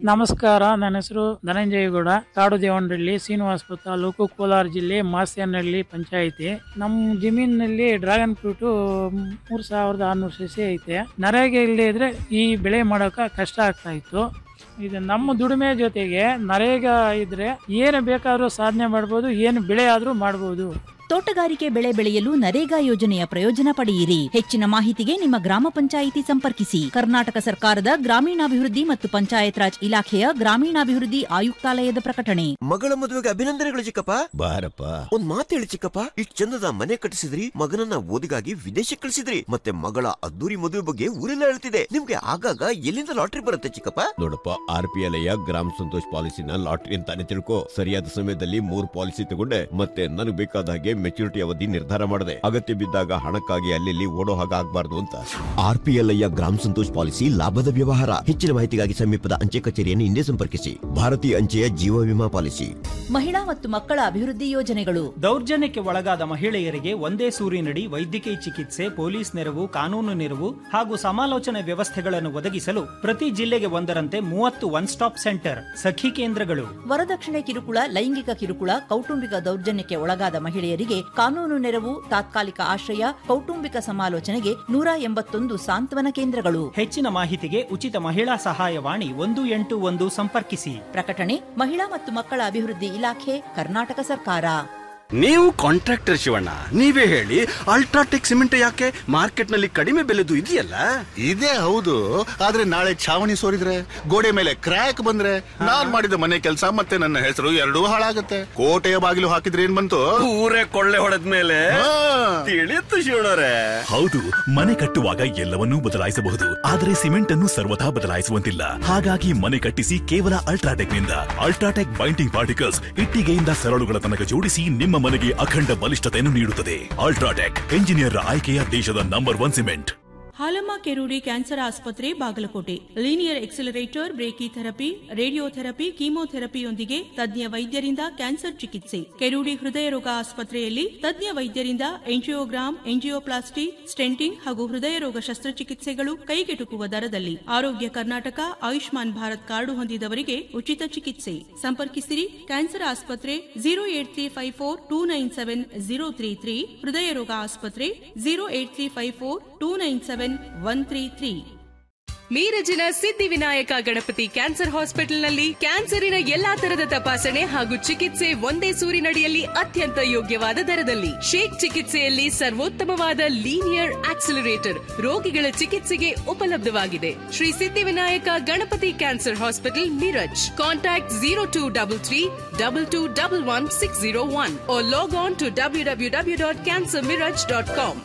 ನಮಸ್ಕಾರ ನನ್ನ ಹೆಸರು ಧನಂಜಯಗೌಡ ಕಾಡು ದೇವನಹಳ್ಳಿ ಶ್ರೀನಿವಾಸಪುರ ತಾಲೂಕು ಕೋಲಾರ ಜಿಲ್ಲೆ ಮಾಸ್ಯನಹಳ್ಳಿ ಪಂಚಾಯಿತಿ ನಮ್ಮ ಜಮೀನಿನಲ್ಲಿ ಡ್ರ್ಯಾಗನ್ ಫ್ರೂಟ್ ಮೂರ್ ಸಾವಿರದ ಆರ್ನೂರು ಸಸಿ ಐತೆ ನರೇಗೆ ಇಲ್ಲದೆ ಇದ್ರೆ ಈ ಬೆಳೆ ಮಾಡೋಕೆ ಕಷ್ಟ ಆಗ್ತಾ ಇತ್ತು ಇದು ನಮ್ಮ ದುಡಿಮೆ ಜೊತೆಗೆ ನರೇಗಾ ಇದ್ರೆ ಏನು ಬೇಕಾದ್ರೂ ಸಾಧನೆ ಮಾಡ್ಬೋದು ಏನು ಬೆಳೆ ಆದ್ರೂ ಮಾಡ್ಬೋದು ತೋಟಗಾರಿಕೆ ಬೆಳೆ ಬೆಳೆಯಲು ನರೇಗಾ ಯೋಜನೆಯ ಪ್ರಯೋಜನ ಪಡೆಯಿರಿ ಹೆಚ್ಚಿನ ಮಾಹಿತಿಗೆ ನಿಮ್ಮ ಗ್ರಾಮ ಪಂಚಾಯಿತಿ ಸಂಪರ್ಕಿಸಿ ಕರ್ನಾಟಕ ಸರ್ಕಾರದ ಗ್ರಾಮೀಣಾಭಿವೃದ್ಧಿ ಮತ್ತು ಪಂಚಾಯತ್ ರಾಜ್ ಇಲಾಖೆಯ ಗ್ರಾಮೀಣಾಭಿವೃದ್ಧಿ ಆಯುಕ್ತಾಲಯದ ಪ್ರಕಟಣೆ ಮಗಳ ಮದುವೆಗೆ ಅಭಿನಂದನೆಗಳು ಚಿಕ್ಕಪ್ಪ ಬಾರಪ್ಪ ಒಂದ್ ಮಾತು ಹೇಳಿ ಚಿಕ್ಕಪ್ಪ ಇಷ್ಟ್ ಚಂದದ ಮನೆ ಕಟ್ಟಿಸಿದ್ರಿ ಮಗನನ್ನ ಓದಿಗಾಗಿ ವಿದೇಶಕ್ಕೆ ಕಳಿಸಿದ್ರಿ ಮತ್ತೆ ಮಗಳ ಅದ್ದೂರಿ ಮದುವೆ ಬಗ್ಗೆ ಊರೆಲ್ಲ ಹೇಳ್ತಿದೆ ನಿಮ್ಗೆ ಆಗಾಗ ಎಲ್ಲಿಂದ ಲಾಟ್ರಿ ಬರುತ್ತೆ ಚಿಕ್ಕಪ್ಪ ನೋಡಪ್ಪ ಆರ್ ಪಿ ಎಲ್ ಗ್ರಾಮ ಸಂತೋಷ್ ಪಾಲಿಸಿನ ಲಾಟ್ರಿ ಅಂತಾನೆ ತಿಳ್ಕೊ ಸರಿಯಾದ ಸಮಯದಲ್ಲಿ ಮೂರ್ ಪಾಲಿಸಿ ತಗೊಂಡೆ ಮತ್ತೆ ನನಗೆ ಬೇಕಾದ ಹಾಗೆ ಮೆಚುರಿಟಿ ಅವಧಿ ನಿರ್ಧಾರ ಮಾಡಿದೆ ಅಗತ್ಯ ಬಿದ್ದಾಗ ಹಣಕ್ಕಾಗಿ ಅಲ್ಲಿ ಓಡೋ ಹಾಗೆ ಆಗ್ಬಾರ್ದು ಅಂತ ಆರ್ ಪಿ ಎಲ್ ಐಯ ಗ್ರಾಮ ಸಂತೋಷ್ ಪಾಲಿಸಿ ಲಾಭದ ವ್ಯವಹಾರ ಹೆಚ್ಚಿನ ಮಾಹಿತಿಗಾಗಿ ಸಮೀಪದ ಅಂಚೆ ಕಚೇರಿಯನ್ನು ಹಿಂದೆ ಸಂಪರ್ಕಿಸಿ ಭಾರತೀಯ ಅಂಚೆಯ ಜೀವ ವಿಮಾ ಪಾಲಿಸಿ ಮಹಿಳಾ ಮತ್ತು ಮಕ್ಕಳ ಅಭಿವೃದ್ಧಿ ಯೋಜನೆಗಳು ದೌರ್ಜನ್ಯಕ್ಕೆ ಒಳಗಾದ ಮಹಿಳೆಯರಿಗೆ ಒಂದೇ ಸೂರಿನಡಿ ವೈದ್ಯಕೀಯ ಚಿಕಿತ್ಸೆ ಪೊಲೀಸ್ ನೆರವು ಕಾನೂನು ನೆರವು ಹಾಗೂ ಸಮಾಲೋಚನೆ ವ್ಯವಸ್ಥೆಗಳನ್ನು ಒದಗಿಸಲು ಪ್ರತಿ ಜಿಲ್ಲೆಗೆ ಒಂದರಂತೆ ಮೂವತ್ತು ಒನ್ ಸ್ಟಾಪ್ ಸೆಂಟರ್ ಸಖಿ ಕೇಂದ್ರಗಳು ವರದಕ್ಷಿಣೆ ಕಿರುಕುಳ ಲೈಂಗಿಕ ಕಿರುಕುಳ ಕೌಟುಂಬಿಕ ದೌರ್ಜನ್ಯಕ್ಕೆ ಒಳಗಾದ ಮಹಿಳೆಯರಿಗೆ ಕಾನೂನು ನೆರವು ತಾತ್ಕಾಲಿಕ ಆಶ್ರಯ ಕೌಟುಂಬಿಕ ಸಮಾಲೋಚನೆಗೆ ನೂರ ಎಂಬತ್ತೊಂದು ಸಾಂತ್ವನ ಕೇಂದ್ರಗಳು ಹೆಚ್ಚಿನ ಮಾಹಿತಿಗೆ ಉಚಿತ ಮಹಿಳಾ ಸಹಾಯವಾಣಿ ಒಂದು ಎಂಟು ಒಂದು ಸಂಪರ್ಕಿಸಿ ಪ್ರಕಟಣೆ ಮಹಿಳಾ ಮತ್ತು ಮಕ್ಕಳ ಅಭಿವೃದ್ಧಿ ಇಲಾಖೆ ಕರ್ನಾಟಕ ಸರ್ಕಾರ ನೀವು ಕಾಂಟ್ರಾಕ್ಟರ್ ಶಿವಣ್ಣ ನೀವೇ ಹೇಳಿ ಅಲ್ಟ್ರಾಟೆಕ್ ಸಿಮೆಂಟ್ ಯಾಕೆ ಮಾರ್ಕೆಟ್ ನಲ್ಲಿ ಕಡಿಮೆ ಬೆಲೆದು ಇದೆಯಲ್ಲ ಇದೇ ಹೌದು ಆದ್ರೆ ನಾಳೆ ಛಾವಣಿ ಸೋರಿದ್ರೆ ಗೋಡೆ ಮೇಲೆ ಕ್ರ್ಯಾಕ್ ಬಂದ್ರೆ ನಾನ್ ಮಾಡಿದ ಮನೆ ಕೆಲಸ ಮತ್ತೆ ನನ್ನ ಹೆಸರು ಎರಡೂ ಹಾಳಾಗತ್ತೆ ಕೋಟೆಯ ಬಾಗಿಲು ಹಾಕಿದ್ರೆ ಏನ್ ಬಂತು ಊರೇ ಕೊಳ್ಳೆ ಹೊಡೆದ ಮೇಲೆ ಹಾ. ತಿಳಿಯುತ್ತು ಶಿವಣ್ಣರೇ ಹೌದು ಮನೆ ಕಟ್ಟುವಾಗ ಎಲ್ಲವನ್ನೂ ಬದಲಾಯಿಸಬಹುದು ಆದರೆ ಸಿಮೆಂಟ್ ಅನ್ನು ಸರ್ವಥಾ ಬದಲಾಯಿಸುವಂತಿಲ್ಲ ಹಾಗಾಗಿ ಮನೆ ಕಟ್ಟಿಸಿ ಕೇವಲ ಅಲ್ಟ್ರಾಟೆಕ್ ನಿಂದ ಅಲ್ಟ್ರಾಟೆಕ್ ಬೈಂಡಿಂಗ್ ಪಾರ್ಟಿಕಲ್ಸ್ ಇಟ್ಟಿಗೆಯಿಂದ ಸರಳುಗಳ ತನಕ ಜೋಡಿಸಿ ನಿಮ್ಮ ಮನೆಗೆ ಅಖಂಡ ಬಲಿಷ್ಠತೆಯನ್ನು ನೀಡುತ್ತದೆ ಅಲ್ಟ್ರಾಟೆಕ್ ಎಂಜಿನಿಯರ್ ಆಯ್ಕೆಯ ದೇಶದ number one cement Halamma Kerudi cancer ಆಸ್ಪತ್ರೆ Bagalkote linear accelerator brachytherapy radiotherapy ಕೀಮೋಥೆರಪಿಯೊಂದಿಗೆ ತಜ್ಞ ವೈದ್ಯರಿಂದ ಕ್ಯಾನ್ಸರ್ ಚಿಕಿತ್ಸೆ ಕೆರೂಡಿ ಹೃದಯ ರೋಗ ಆಸ್ಪತ್ರೆಯಲ್ಲಿ ತಜ್ಞ ವೈದ್ಯರಿಂದ ಎಂಜಿಯೋಗ್ರಾಮ್ ಎಂಜಿಯೋಪ್ಲಾಸ್ಟಿ ಸ್ಟೆಂಟಿಂಗ್ ಹಾಗೂ ಹೃದಯ ರೋಗ ಶಸ್ತ್ರಚಿಕಿತ್ಸೆಗಳು ಕೈಗೆಟುಕುವ ದರದಲ್ಲಿ ಆರೋಗ್ಯ ಕರ್ನಾಟಕ ಆಯುಷ್ಮಾನ್ ಭಾರತ್ ಕಾರ್ಡು ಹೊಂದಿದವರಿಗೆ ಉಚಿತ ಚಿಕಿತ್ಸೆ ಸಂಪರ್ಕಿಸಿರಿ ಕ್ಯಾನ್ಸರ್ ಆಸ್ಪತ್ರೆ zero eight three five four two nine seven zero three three ಹೃದಯ ರೋಗ ಆಸ್ಪತ್ರೆ zero eight three five four two nine seven one three three ಮೀರಜಿನ ಸಿದ್ಧಿವಿನಾಯಕ ಗಣಪತಿ ಕ್ಯಾನ್ಸರ್ ಹಾಸ್ಪಿಟಲ್ನಲ್ಲಿ ಕ್ಯಾನ್ಸರಿನ ಎಲ್ಲಾ ತರದ ತಪಾಸಣೆ ಹಾಗೂ ಚಿಕಿತ್ಸೆ ಒಂದೇ ಸೂರಿನಡಿಯಲ್ಲಿ ಅತ್ಯಂತ ಯೋಗ್ಯವಾದ ದರದಲ್ಲಿ ಶೇಕ್ ಚಿಕಿತ್ಸೆಯಲ್ಲಿ ಸರ್ವೋತ್ತಮವಾದ ಲೀನಿಯರ್ ಆಕ್ಸಿಲರೇಟರ್ ರೋಗಿಗಳ ಚಿಕಿತ್ಸೆಗೆ ಉಪಲಬ್ಧವಾಗಿದೆ Shri Siddhivinayak Ganapati cancer hospital Miraj contact zero two double three double two double one six zero one log on to W W W dot cancer Miraj dot com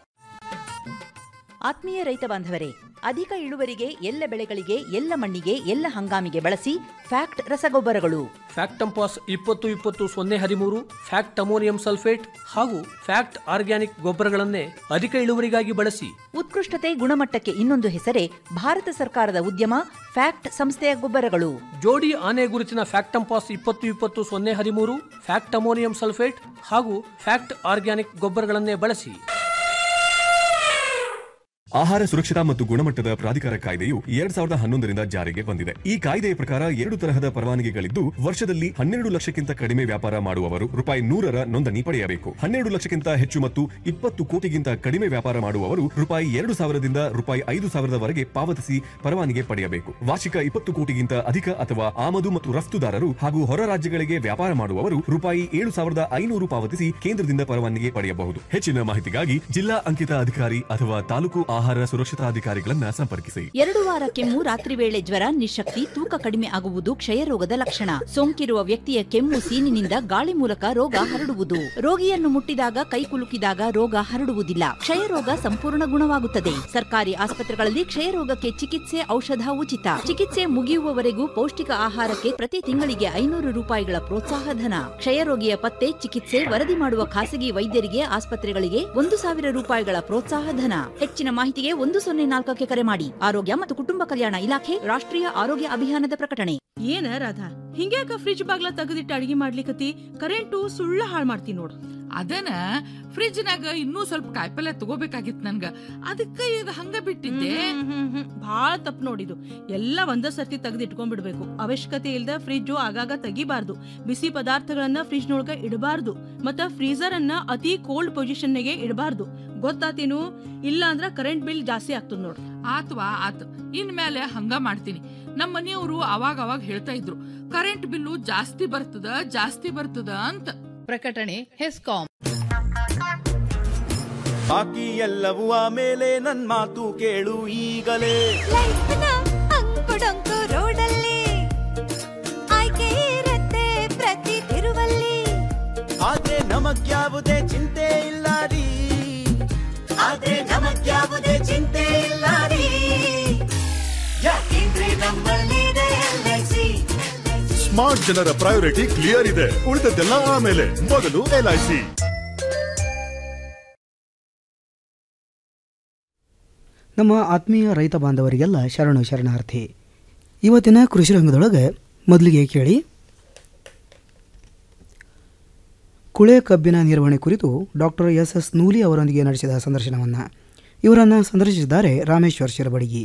ಆತ್ಮೀಯ ರೈತ ಬಾಂಧವರೇ ಅಧಿಕ ಇಳುವರಿಗೆ ಎಲ್ಲ ಬೆಳೆಗಳಿಗೆ ಎಲ್ಲ ಮಣ್ಣಿಗೆ ಎಲ್ಲ ಹಂಗಾಮಿಗೆ ಬಳಸಿ ಫ್ಯಾಕ್ಟ್ ರಸಗೊಬ್ಬರಗಳು ಫ್ಯಾಕ್ಟಂಪಾಸ್ ಇಪ್ಪತ್ತು ಇಪ್ಪತ್ತು ಸೊನ್ನೆ ಹದಿಮೂರು ಫ್ಯಾಕ್ಟ್ ಅಮೋನಿಯಂ ಸಲ್ಫೇಟ್ ಹಾಗೂ ಫ್ಯಾಕ್ಟ್ ಆರ್ಗ್ಯಾನಿಕ್ ಗೊಬ್ಬರಗಳನ್ನೇ ಅಧಿಕ ಇಳುವರಿಗಾಗಿ ಬಳಸಿ ಉತ್ಕೃಷ್ಟತೆ ಗುಣಮಟ್ಟಕ್ಕೆ ಇನ್ನೊಂದು ಹೆಸರೇ ಭಾರತ ಸರ್ಕಾರದ ಉದ್ಯಮ ಫ್ಯಾಕ್ಟ್ ಸಂಸ್ಥೆಯ ಗೊಬ್ಬರಗಳು ಜೋಡಿ ಆನೆ ಗುರುತಿನ ಫ್ಯಾಕ್ಟಂಪಾಸ್ ಇಪ್ಪತ್ತು ಇಪ್ಪತ್ತು ಸೊನ್ನೆ ಹದಿಮೂರು ಫ್ಯಾಕ್ಟ್ ಅಮೋನಿಯಂ ಸಲ್ಫೇಟ್ ಹಾಗೂ ಫ್ಯಾಕ್ಟ್ ಆರ್ಗ್ಯಾನಿಕ್ ಗೊಬ್ಬರಗಳನ್ನೇ ಬಳಸಿ ಆಹಾರ ಸುರಕ್ಷತಾ ಮತ್ತು ಗುಣಮಟ್ಟದ ಪ್ರಾಧಿಕಾರ ಕಾಯ್ದೆಯು ಎರಡ್ ಸಾವಿರದ ಹನ್ನೊಂದರಿಂದ ಜಾರಿಗೆ ಬಂದಿದೆ ಈ ಕಾಯ್ದೆಯ ಪ್ರಕಾರ ಎರಡು ತರಹದ ಪರವಾನಗಿಗಳಿದ್ದು ವರ್ಷದಲ್ಲಿ ಹನ್ನೆರಡು ಲಕ್ಷಕ್ಕಿಂತ ಕಡಿಮೆ ವ್ಯಾಪಾರ ಮಾಡುವವರು ರೂಪಾಯಿ ನೂರರ ನೋಂದಣಿ ಪಡೆಯಬೇಕು ಹನ್ನೆರಡು ಲಕ್ಷಕ್ಕಿಂತ ಹೆಚ್ಚು ಮತ್ತು ಇಪ್ಪತ್ತು ಕೋಟಿಗಿಂತ ಕಡಿಮೆ ವ್ಯಾಪಾರ ಮಾಡುವವರು ರೂಪಾಯಿ ಎರಡು ಸಾವಿರದಿಂದ ರೂಪಾಯಿ ಐದು ಸಾವಿರದವರೆಗೆ ಪಾವತಿಸಿ ಪರವಾನಗಿ ಪಡೆಯಬೇಕು ವಾರ್ಷಿಕ ಇಪ್ಪತ್ತು ಕೋಟಿಗಿಂತ ಅಧಿಕ ಅಥವಾ ಆಮದು ಮತ್ತು ರಫ್ತುದಾರರು ಹಾಗೂ ಹೊರ ರಾಜ್ಯಗಳಿಗೆ ವ್ಯಾಪಾರ ಮಾಡುವವರು ರೂಪಾಯಿ ಏಳು ಸಾವಿರದ ಐನೂರು ಪಾವತಿಸಿ ಕೇಂದ್ರದಿಂದ ಪರವಾನಗಿ ಪಡೆಯಬಹುದು ಹೆಚ್ಚಿನ ಮಾಹಿತಿಗಾಗಿ ಜಿಲ್ಲಾ ಅಂಕಿತ ಅಧಿಕಾರಿ ಅಥವಾ ತಾಲೂಕು ಆಹಾರ ಸುರಕ್ಷತಾ ಅಧಿಕಾರಿಗಳನ್ನ ಸಂಪರ್ಕಿಸಿ ಎರಡು ವಾರ ಕೆಮ್ಮು ರಾತ್ರಿ ವೇಳೆ ಜ್ವರ ನಿಶಕ್ತಿ ತೂಕ ಕಡಿಮೆ ಆಗುವುದು ಕ್ಷಯರೋಗದ ಲಕ್ಷಣ ಸೋಂಕಿರುವ ವ್ಯಕ್ತಿಯ ಕೆಮ್ಮು ಸೀನಿನಿಂದ ಗಾಳಿ ಮೂಲಕ ರೋಗ ಹರಡುವುದು ರೋಗಿಯನ್ನು ಮುಟ್ಟಿದಾಗ ಕೈ ಕುಲುಕಿದಾಗ ರೋಗ ಹರಡುವುದಿಲ್ಲ ಕ್ಷಯರೋಗ ಸಂಪೂರ್ಣ ಗುಣವಾಗುತ್ತದೆ ಸರ್ಕಾರಿ ಆಸ್ಪತ್ರೆಗಳಲ್ಲಿ ಕ್ಷಯರೋಗಕ್ಕೆ ಚಿಕಿತ್ಸೆ ಔಷಧ ಉಚಿತ ಚಿಕಿತ್ಸೆ ಮುಗಿಯುವವರೆಗೂ ಪೌಷ್ಟಿಕ ಆಹಾರಕ್ಕೆ ಪ್ರತಿ ತಿಂಗಳಿಗೆ ಐನೂರು ರೂಪಾಯಿಗಳ ಪ್ರೋತ್ಸಾಹ ಧನ ಕ್ಷಯರೋಗಿಯ ಪತ್ತೆ ಚಿಕಿತ್ಸೆ ವರದಿ ಮಾಡುವ ಖಾಸಗಿ ವೈದ್ಯರಿಗೆ ಆಸ್ಪತ್ರೆಗಳಿಗೆ ಒಂದು ಸಾವಿರ ರೂಪಾಯಿಗಳ ಪ್ರೋತ್ಸಾಹ ಧನ ಹೆಚ್ಚಿನ ಮಾಹಿತಿ ಮಾಹಿತಿಗೆ ಒಂದು ಸೊನ್ನೆ ನಾಲ್ಕಕ್ಕೆ ಕರೆ ಮಾಡಿ ಆರೋಗ್ಯ ಮತ್ತು ಕುಟುಂಬ ಕಲ್ಯಾಣ ಇಲಾಖೆ ರಾಷ್ಟ್ರೀಯ ಆರೋಗ್ಯ ಅಭಿಯಾನದ ಪ್ರಕಟಣೆ ಏನ ರಾಧಾ ಹಿಂಗ್ಯಾಕ ಫ್ರಿಜ್ ಬಾಗ್ಲ ತೆಗೆದಿಟ್ಟು ಅಡಿಗೆ ಮಾಡ್ಲಿಕತಿ ಕರೆಂಟು ಸುಳ್ಳ ಹಾಳ್ ಮಾಡ್ತಿ ನೋಡು ಅದನ ಫ್ರಿಜ್ನಾಗ ಇನ್ನೂ ಸ್ವಲ್ಪ ಕಾಯಿಪಲ್ಯ ತಗೋಬೇಕಾಗಿತ್ ನನ್ಗ ಅದಕ್ಕ ಈಗ ಹಂಗ ಬಿಟ್ಟಿದ್ದೆ ಭಾಳ ತಪ್ಪು ನೋಡಿದು ಎಲ್ಲ ಒಂದ ಸರ್ತಿ ತೆಗೆದಿಟ್ಕೊಂಡ್ಬಿಡ್ಬೇಕು ಅವಶ್ಯಕತೆ ಇಲ್ದ ಫ್ರಿಜ್ ಆಗಾಗ ತೆಗಿಬಾರ್ದು ಬಿಸಿ ಪದಾರ್ಥಗಳನ್ನ ಫ್ರಿಜ್ ನೊಳಗ ಇಡಬಾರ್ದು ಮತ್ತ ಫ್ರೀಜರ್ ಅನ್ನ ಅತಿ ಕೋಲ್ಡ್ ಪೊಸಿಷನ್ಗೆ ಇಡಬಾರ್ದು ಗೊತ್ತಾತೇನು ಇಲ್ಲ ಅಂದ್ರ ಕರೆಂಟ್ ಬಿಲ್ ಜಾಸ್ತಿ ಆಗ್ತದ ನೋಡು ಆತ್ವಾ ಆತ್ ಇನ್ಮೇಲೆ ಹಂಗ ಮಾಡ್ತೀನಿ ನಮ್ಮ ಮನೆಯವರು ಅವಾಗ ಅವಾಗ ಹೇಳ್ತಾ ಇದ್ರು ಕರೆಂಟ್ ಬಿಲ್ಲು ಜಾಸ್ತಿ ಬರ್ತದ ಜಾಸ್ತಿ ಬರ್ತದ ಅಂತ ಪ್ರಕಟಣೆ ಹೆಸ್ಕಾಂ ಬಾಕಿ ಎಲ್ಲವೂ ಆಮೇಲೆ ನನ್ ಮಾತು ಕೇಳು ಈಗಲೇ ಅಂಕುಡೊಂಕು ರೋಡಲ್ಲಿ ಆಯ್ಕೆ ಇರತ್ತೆ ಪ್ರತಿ ತಿರುವಲ್ಲಿ ಆದ್ರೆ ನಮಗ್ಯಾವುದೇ ಚಿಂತೆ ಇಲ್ಲ ರೀ ಆದ್ರೆ ನಮಗ್ಯಾವುದೇ ಚಿಂತೆ ಇಲ್ಲ ರೀ ಯಾಕೆಂದ್ರೆ ನಮ್ಮಲ್ಲಿದೆ LIC. ಸ್ಮಾರ್ಟ್ ಜನರ ಪ್ರಯಾರಿಟಿ ಕ್ಲಿಯರ್ ಇದೆ ಉಳಿದದ್ದೆಲ್ಲ ಆಮೇಲೆ ಮೊದಲು ಎಲ್ಐಸಿ ನಮ್ಮ ಆತ್ಮೀಯ ರೈತ ಬಾಂಧವರಿಗೆಲ್ಲ ಶರಣು ಶರಣಾರ್ಥಿ ಇವತ್ತಿನ ಕೃಷಿ ರಂಗದೊಳಗೆ ಮೊದಲಿಗೆ ಕೇಳಿ ಕುಳೆ ಕಬ್ಬಿನ ನಿರ್ವಹಣೆ ಕುರಿತು ಡಾಕ್ಟರ್ ಎಸ್ ಎಸ್ ನೂಲಿ ಅವರೊಂದಿಗೆ ನಡೆಸಿದ ಸಂದರ್ಶನವನ್ನು ಇವರನ್ನು ಸಂದರ್ಶಿಸಿದ್ದಾರೆ Rameshwar Shirabadagi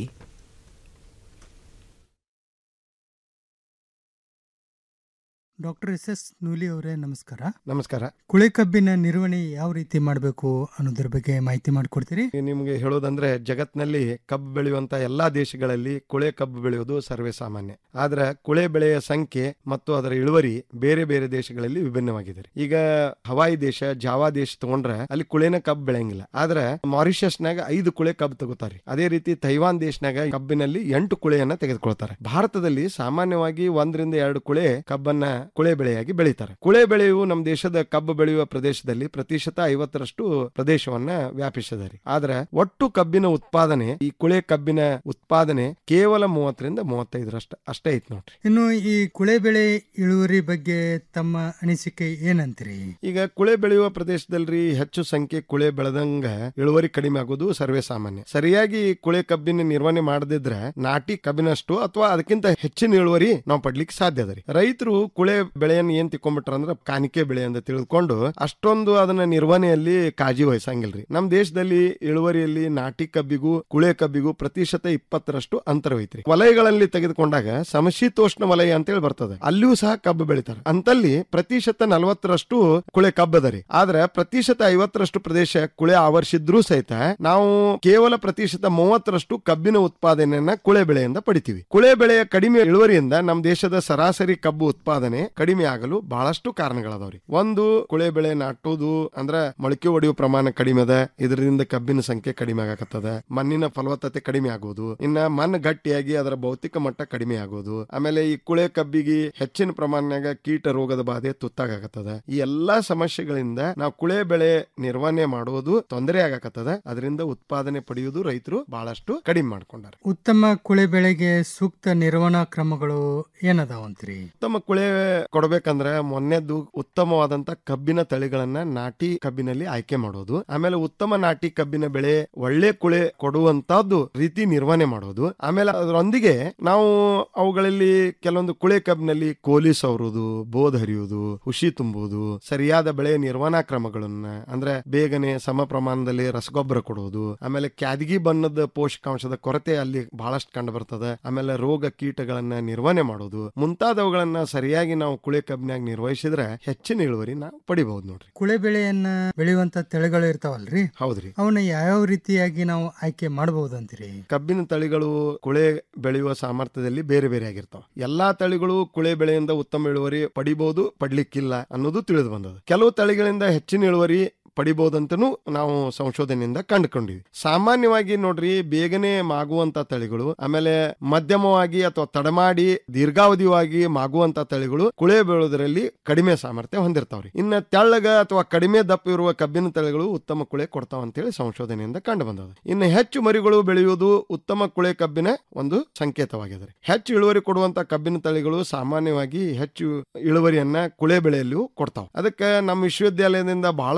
doctor S S Nooli ಅವರೇ ನಮಸ್ಕಾರ ನಮಸ್ಕಾರ ಕುಳೆ ಕಬ್ಬಿನ ನಿರ್ವಹಣೆ ಯಾವ ರೀತಿ ಮಾಡಬೇಕು ಅನ್ನೋದ್ರ ಬಗ್ಗೆ ಮಾಹಿತಿ ಮಾಡಿಕೊಡ್ತೀರಿ ನಿಮಗೆ ಹೇಳೋದಂದ್ರೆ ಜಗತ್ನಲ್ಲಿ ಕಬ್ಬು ಬೆಳೆಯುವಂತ ಎಲ್ಲಾ ದೇಶಗಳಲ್ಲಿ ಕುಳೆ ಕಬ್ಬು ಬೆಳೆಯುವುದು ಸರ್ವೇ ಸಾಮಾನ್ಯ ಆದ್ರೆ ಕುಳೆ ಬೆಳೆಯ ಸಂಖ್ಯೆ ಮತ್ತು ಅದರ ಇಳುವರಿ ಬೇರೆ ಬೇರೆ ದೇಶಗಳಲ್ಲಿ ವಿಭಿನ್ನವಾಗಿದೆ ಈಗ ಹವಾಯಿ ದೇಶ ಜಾವಾ ದೇಶ ತಗೊಂಡ್ರೆ ಅಲ್ಲಿ ಕುಳೆನ ಕಬ್ಬು ಬೆಳೆಯಂಗಿಲ್ಲ ಆದ್ರೆ ಮಾರಿಷಸ್ನಾಗ ಐದು ಕುಳೆ ಕಬ್ಬು ತಗೋತಾರೆ ಅದೇ ರೀತಿ ತೈವಾನ್ ದೇಶನಾಗ ಕಬ್ಬಿನಲ್ಲಿ ಎಂಟು ಕುಳೆಯನ್ನ ತೆಗೆದುಕೊಳ್ತಾರೆ ಭಾರತದಲ್ಲಿ ಸಾಮಾನ್ಯವಾಗಿ ಒಂದರಿಂದ ಎರಡು ಕುಳೆ ಕಬ್ಬನ್ನ ಕುಳೆ ಬೆಳೆಯಾಗಿ ಬೆಳೀತಾರೆ ಕುಳೆ ಬೆಳೆಯು ನಮ್ಮ ದೇಶದ ಕಬ್ಬು ಬೆಳೆಯುವ ಪ್ರದೇಶದಲ್ಲಿ ಪ್ರತಿಶತ ಐವತ್ತರಷ್ಟು ಪ್ರದೇಶವನ್ನ ವ್ಯಾಪಿಸಿದೆ ರೀ ಆದ್ರೆ ಒಟ್ಟು ಕಬ್ಬಿನ ಉತ್ಪಾದನೆ ಈ ಕುಳೆ ಕಬ್ಬಿನ ಉತ್ಪಾದನೆ ಕೇವಲ ಮೂವತ್ತರಿಂದ ಮೂವತ್ತೈದರಷ್ಟ ಅಷ್ಟೇ ಐತ್ ನೋಡ್ರಿ ಇನ್ನು ಈ ಕುಳೆ ಬೆಳೆ ಇಳುವರಿ ಬಗ್ಗೆ ತಮ್ಮ ಅನಿಸಿಕೆ ಏನಂತೀರಿ ಈಗ ಕುಳೆ ಬೆಳೆಯುವ ಪ್ರದೇಶದಲ್ಲಿ ಹೆಚ್ಚು ಸಂಖ್ಯೆ ಕುಳೆ ಬೆಳೆದಂಗ ಇಳುವರಿ ಕಡಿಮೆ ಆಗೋದು ಸರ್ವೇ ಸಾಮಾನ್ಯ ಸರಿಯಾಗಿ ಕುಳೆ ಕಬ್ಬಿನ ನಿರ್ವಹಣೆ ಮಾಡದಿದ್ರೆ ನಾಟಿ ಕಬ್ಬಿನಷ್ಟು ಅಥವಾ ಅದಕ್ಕಿಂತ ಹೆಚ್ಚಿನ ಇಳುವರಿ ನಾವು ಪಡ್ಲಿಕ್ಕೆ ಸಾಧ್ಯ ಅದ ರೀ ರೈತರು ಕುಳೆ ಬೆಳೆಯನ್ನು ಏನ್ ತಿಕ್ಕೊಂಡ್ಬಿಟ್ರ ಅಂದ್ರೆ ಕಾಣಿಕೆ ಬೆಳೆ ಅಂತ ತಿಳ್ಕೊಂಡು ಅಷ್ಟೊಂದು ಅದನ್ನ ನಿರ್ವಹಣೆಯಲ್ಲಿ ಕಾಳಜಿ ವಹಿಸಂಗಿಲ್ರಿ ನಮ್ ದೇಶದಲ್ಲಿ ಇಳುವರಿಯಲ್ಲಿ ನಾಟಿ ಕಬ್ಬಿಗೂ ಕುಳೆ ಕಬ್ಬಿಗೂ ಪ್ರತಿಶತ ಇಪ್ಪತ್ತರಷ್ಟು ಅಂತರವೈತ್ರಿ ವಲಯಗಳಲ್ಲಿ ತೆಗೆದುಕೊಂಡಾಗ ಸಮಶೀತೋಷ್ಣ ವಲಯ ಅಂತೇಳಿ ಬರ್ತದೆ ಅಲ್ಲಿಯೂ ಸಹ ಕಬ್ಬು ಬೆಳಿತಾರೆ ಅಂತಲ್ಲಿ ಪ್ರತಿಶತ ನಲವತ್ತರಷ್ಟು ಕುಳೆ ಕಬ್ಬದರಿ ಆದ್ರೆ ಪ್ರತಿಶತ ಐವತ್ತರಷ್ಟು ಪ್ರದೇಶ ಕುಳೆ ಆವರಿಸಿದ್ರೂ ಸಹಿತ ನಾವು ಕೇವಲ ಪ್ರತಿಶತ ಮೂವತ್ತರಷ್ಟು ಕಬ್ಬಿನ ಉತ್ಪಾದನೆಯನ್ನ ಕುಳೆ ಬೆಳೆಯಿಂದ ಪಡಿತೀವಿ ಕುಳೆ ಬೆಳೆಯ ಕಡಿಮೆ ಇಳುವರಿಯಿಂದ ನಮ್ಮ ದೇಶದ ಸರಾಸರಿ ಕಬ್ಬು ಉತ್ಪಾದನೆ ಕಡಿಮೆ ಆಗಲು ಬಹಳಷ್ಟು ಕಾರಣಗಳದಾವ್ರಿ ಒಂದು ಕುಳೆ ಬೆಳೆ ನಾಟೋದು ಅಂದ್ರ ಮೊಳಕೆ ಹೊಡೆಯುವ ಪ್ರಮಾಣ ಕಡಿಮೆ ಅದ ಇದರಿಂದ ಕಬ್ಬಿನ ಸಂಖ್ಯೆ ಕಡಿಮೆ ಆಗಕತ್ತದ ಮಣ್ಣಿನ ಫಲವತ್ತತೆ ಕಡಿಮೆ ಆಗೋದು ಇನ್ನ ಮಣ್ಣು ಗಟ್ಟಿಯಾಗಿ ಅದರ ಭೌತಿಕ ಮಟ್ಟ ಕಡಿಮೆ ಆಗೋದು ಆಮೇಲೆ ಈ ಕುಳೆ ಕಬ್ಬಿಗೆ ಹೆಚ್ಚಿನ ಪ್ರಮಾಣನಾಗ ಕೀಟ ರೋಗದ ಬಾಧೆ ತುತ್ತಾಗಕತ್ತದ ಈ ಎಲ್ಲಾ ಸಮಸ್ಯೆಗಳಿಂದ ನಾವು ಕುಳೆ ಬೆಳೆ ನಿರ್ವಹಣೆ ಮಾಡುವುದು ತೊಂದರೆ ಆಗಕತ್ತದ ಅದರಿಂದ ಉತ್ಪಾದನೆ ಪಡೆಯುವುದು ರೈತರು ಬಹಳಷ್ಟು ಕಡಿಮೆ ಮಾಡ್ಕೊಂಡಾರ ಉತ್ತಮ ಕುಳೆ ಬೆಳೆಗೆ ಸೂಕ್ತ ನಿರ್ವಹಣಾ ಕ್ರಮಗಳು ಏನದಾವಂತ್ರಿ ಉತ್ತಮ ಕುಳೆ ಕೊಡ್ಬೇಕಂದ್ರೆ ಮೊನ್ನೆದ್ದು ಉತ್ತಮವಾದಂತ ಕಬ್ಬಿನ ತಳಿಗಳನ್ನ ನಾಟಿ ಕಬ್ಬಿನಲ್ಲಿ ಆಯ್ಕೆ ಮಾಡೋದು ಆಮೇಲೆ ಉತ್ತಮ ನಾಟಿ ಕಬ್ಬಿನ ಬೆಳೆ ಒಳ್ಳೆ ಕುಳೆ ಕೊಡುವಂತದ್ದು ರೀತಿ ನಿರ್ವಹಣೆ ಮಾಡೋದು ಆಮೇಲೆ ಅದರೊಂದಿಗೆ ನಾವು ಅವುಗಳಲ್ಲಿ ಕೆಲವೊಂದು ಕುಳೆ ಕಬ್ಬಿನಲ್ಲಿ ಕೋಲಿ ಸವರುವುದು ಬೋದ್ ಹರಿಯುವುದು ಹುಷಿ ತುಂಬುವುದು ಸರಿಯಾದ ಬೆಳೆ ನಿರ್ವಹಣಾ ಕ್ರಮಗಳನ್ನ ಅಂದ್ರೆ ಬೇಗನೆ ಸಮ ಪ್ರಮಾಣದಲ್ಲಿ ರಸಗೊಬ್ಬರ ಕೊಡುವುದು ಆಮೇಲೆ ಕ್ಯಾದಗಿ ಬಣ್ಣದ ಪೋಷಕಾಂಶದ ಕೊರತೆ ಅಲ್ಲಿ ಬಹಳಷ್ಟು ಕಂಡು ಬರ್ತದೆ ಆಮೇಲೆ ರೋಗ ಕೀಟಗಳನ್ನ ನಿರ್ವಹಣೆ ಮಾಡೋದು ಮುಂತಾದವುಗಳನ್ನ ಸರಿಯಾಗಿ ನಾವು ಕುಳೆ ಕಬ್ಬಿನಾಗ ನಿರ್ವಹಿಸಿದ್ರೆ ಹೆಚ್ಚಿನ ಇಳುವರಿ ನಾವು ಪಡಿಬಹುದು ನೋಡ್ರಿ ಕುಳೆ ಬೆಳೆಯನ್ನ ಬೆಳೆಯುವಂತ ತಳಿಗಳು ಇರ್ತಾವಲ್ರಿ ಹೌದ್ರಿ ಅವನ್ನ ಯಾವ್ಯಾವ ರೀತಿಯಾಗಿ ನಾವು ಆಯ್ಕೆ ಮಾಡಬಹುದಂತೀರಿ ಕಬ್ಬಿನ ತಳಿಗಳು ಕುಳೆ ಬೆಳೆಯುವ ಸಾಮರ್ಥ್ಯದಲ್ಲಿ ಬೇರೆ ಬೇರೆ ಆಗಿರ್ತಾವ ಎಲ್ಲಾ ತಳಿಗಳು ಕುಳೆ ಬೆಳೆಯಿಂದ ಉತ್ತಮ ಇಳುವರಿ ಪಡಿಬಹುದು ಪಡ್ಲಿಕ್ಕಿಲ್ಲ ಅನ್ನೋದು ತಿಳಿದು ಬಂದದ ಕೆಲವು ತಳಿಗಳಿಂದ ಹೆಚ್ಚಿನ ಇಳುವರಿ ಪಡಿಬಹುದಂತನೂ ನಾವು ಸಂಶೋಧನೆಯಿಂದ ಕಂಡುಕೊಂಡಿವಿ ಸಾಮಾನ್ಯವಾಗಿ ನೋಡ್ರಿ ಬೇಗನೆ ಮಾಗುವಂತ ತಳಿಗಳು ಆಮೇಲೆ ಮಧ್ಯಮವಾಗಿ ಅಥವಾ ತಡಮಾಡಿ ದೀರ್ಘಾವಧಿಯಾಗಿ ಮಾಗುವಂತ ತಳಿಗಳು ಕುಳೆ ಬೆಳೆಯೋದ್ರಲ್ಲಿ ಕಡಿಮೆ ಸಾಮರ್ಥ್ಯ ಹೊಂದಿರ್ತಾವ್ರಿ ಇನ್ನ ತೆಳ್ಳಗ ಅಥವಾ ಕಡಿಮೆ ದಪ್ಪ ಇರುವ ಕಬ್ಬಿನ ತಳಿಗಳು ಉತ್ತಮ ಕುಳೆ ಕೊಡ್ತಾವ ಅಂತೇಳಿ ಸಂಶೋಧನೆಯಿಂದ ಕಂಡು ಬಂದದ ಇನ್ನು ಹೆಚ್ಚು ಮರಿಗಳು ಬೆಳೆಯುವುದು ಉತ್ತಮ ಕುಳೆ ಕಬ್ಬಿನ ಒಂದು ಸಂಕೇತವಾಗಿದೆ ಹೆಚ್ಚು ಇಳುವರಿ ಕೊಡುವಂತ ಕಬ್ಬಿನ ತಳಿಗಳು ಸಾಮಾನ್ಯವಾಗಿ ಹೆಚ್ಚು ಇಳುವರಿಯನ್ನ ಕುಳೆ ಬೆಳೆಯಲ್ಲೂ ಕೊಡ್ತಾವ ಅದಕ್ಕೆ ನಮ್ಮ ವಿಶ್ವವಿದ್ಯಾಲಯದಿಂದ ಬಹಳಷ್ಟು